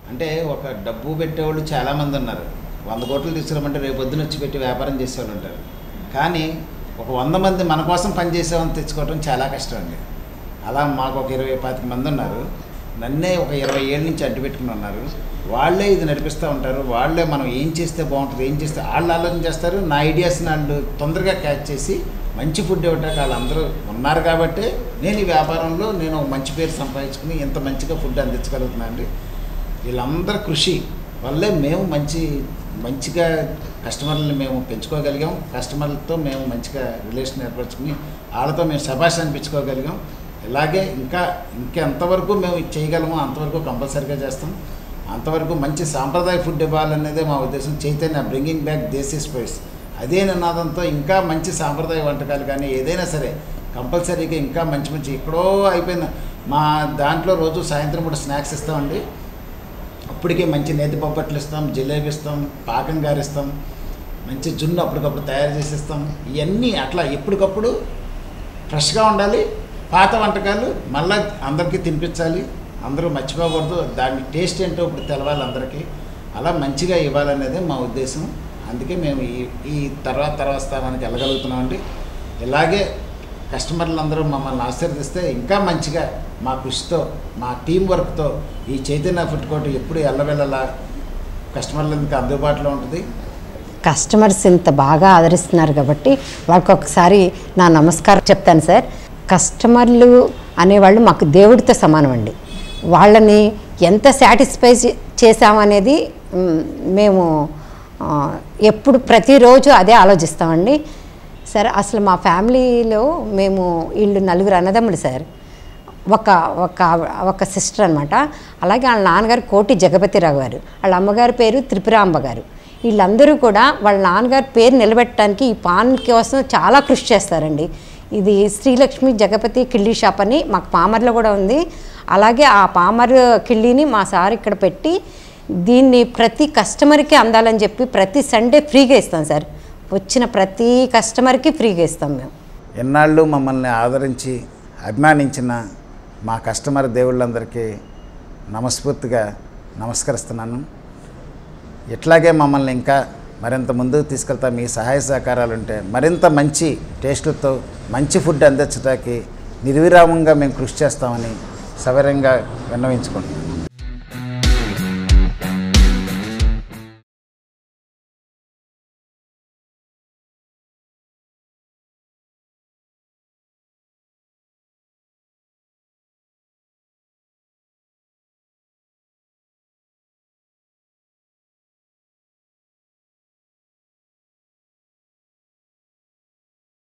అంటే ఒక డబ్బు పెట్టేవాళ్ళు చాలామంది ఉన్నారు వంద కోట్లు తీసుకురామంటే రేపు పొద్దున వచ్చి పెట్టి వ్యాపారం చేసేవాళ్ళు ఉంటారు కానీ ఒక వంద మంది మన కోసం పనిచేసేవాళ్ళని తెచ్చుకోవడం చాలా కష్టం అండి అలా మాకు ఒక ఇరవై పాతిక మంది ఉన్నారు నన్నే ఒక ఇరవై ఏళ్ళ నుంచి అడ్డు పెట్టుకుని ఉన్నారు వాళ్ళే ఇది నడిపిస్తూ ఉంటారు వాళ్ళే మనం ఏం చేస్తే బాగుంటుంది ఏం చేస్తే వాళ్ళు ఆలోచన చేస్తారు నా ఐడియాస్ని వాళ్ళు తొందరగా క్యాచ్ చేసి మంచి ఫుడ్ ఇవ్వటానికి వాళ్ళందరూ ఉన్నారు కాబట్టి నేను ఈ వ్యాపారంలో నేను ఒక మంచి పేరు సంపాదించుకుని ఇంత మంచిగా ఫుడ్ అందించగలుగుతున్నాను అండి వీళ్ళందరి కృషి వల్లే మేము మంచి మంచిగా కస్టమర్లని మేము పెంచుకోగలిగాం కస్టమర్లతో మేము మంచిగా రిలేషన్ ఏర్పరచుకుని వాళ్ళతో మేము శభాష్ అనిపించుకోగలిగాం ఇలాగే ఇంకా ఇంకెంతవరకు మేము ఇది చేయగలమో అంతవరకు కంపల్సరీగా చేస్తాం అంతవరకు మంచి సాంప్రదాయ ఫుడ్ ఇవ్వాలనేదే మా ఉద్దేశం Chaitanya bringing back desi spice అదే నినాదంతో ఇంకా మంచి సాంప్రదాయ వంటకాలు కానీ ఏదైనా సరే కంపల్సరీగా ఇంకా మంచి మంచి ఎక్కడో అయిపోయిన మా దాంట్లో రోజు సాయంత్రం కూడా స్నాక్స్ ఇస్తామండి అప్పటికే మంచి నేతి పప్పట్లు ఇస్తాం జిలేబీ ఇస్తాం పాకం గారిస్తాం మంచి జున్ను అప్పటికప్పుడు తయారు చేసి ఇస్తాం ఇవన్నీ అట్లా ఎప్పటికప్పుడు ఫ్రెష్గా ఉండాలి పాత వంటకాలు మళ్ళీ అందరికీ తినిపించాలి అందరూ మర్చిపోకూడదు దాని టేస్ట్ ఏంటో ఇప్పుడు తెలవాలి అందరికీ అలా మంచిగా ఇవ్వాలనేదే మా ఉద్దేశం అందుకే మేము ఈ ఈ తర్వాత తర్వాత స్థానానికి వెళ్ళగలుగుతున్నామండి ఇలాగే కస్టమర్లు అందరూ మమ్మల్ని ఆశీర్వదిస్తే ఇంకా మంచిగా మా కృషితో మా టీం వర్క్తో ఈ చైతన్య ఫుడ్ కోర్ట్ ఎప్పుడు ఎల్లవెల్లలా కస్టమర్లకు అందుబాటులో ఉంటుంది కస్టమర్స్ ఇంత బాగా ఆదరిస్తున్నారు కాబట్టి వాళ్ళకి ఒకసారి నా నమస్కారం చెప్తాను సార్ కస్టమర్లు అనేవాళ్ళు మాకు దేవుడితో సమానం అండి వాళ్ళని ఎంత సాటిస్ఫై చేసామనేది మ్, మేము ఆ, ఎప్పుడు ప్రతిరోజు అదే ఆలోచిస్తామండి సార్ అసలు మా ఫ్యామిలీలో మేము వీళ్ళు నలుగురు అన్నదమ్ములు సార్ ఒక ఒక ఒక సిస్టర్ అనమాట అలాగే వాళ్ళ నాన్నగారు కోటి జగపతిరావు గారు వాళ్ళ అమ్మగారి పేరు త్రిపురాంబ గారు వీళ్ళందరూ కూడా వాళ్ళ నాన్నగారి పేరు నిలబెట్టడానికి ఈ పాన్ కోసం చాలా కృషి చేస్తారండి ఇది శ్రీలక్ష్మి జగపతి కిళ్ళీ షాప్ అని మాకు పామర్లో కూడా ఉంది అలాగే ఆ పామర్ కిళ్ళీని మా సార్ ఇక్కడ పెట్టి దీన్ని ప్రతి కస్టమర్కి అందాలని చెప్పి ప్రతి సండే ఫ్రీగా ఇస్తాం సార్ వచ్చిన ప్రతి కస్టమర్కి ఫ్రీగా ఇస్తాం మేము ఎన్నాళ్ళు మమ్మల్ని ఆదరించి అభిమానించిన మా కస్టమర్ దేవుళ్ళందరికీ మనస్ఫూర్తిగా నమస్కరిస్తున్నాను ఇట్లాగే మమ్మల్ని ఇంకా మరింత ముందుకు తీసుకెళ్తా మీ సహాయ సహకారాలు ఉంటే మరింత మంచి టేస్టులతో మంచి ఫుడ్ అందించడానికి నిర్విరామంగా మేము కృషి చేస్తామని సవిరంగా విన్నవించుకుంటున్నాం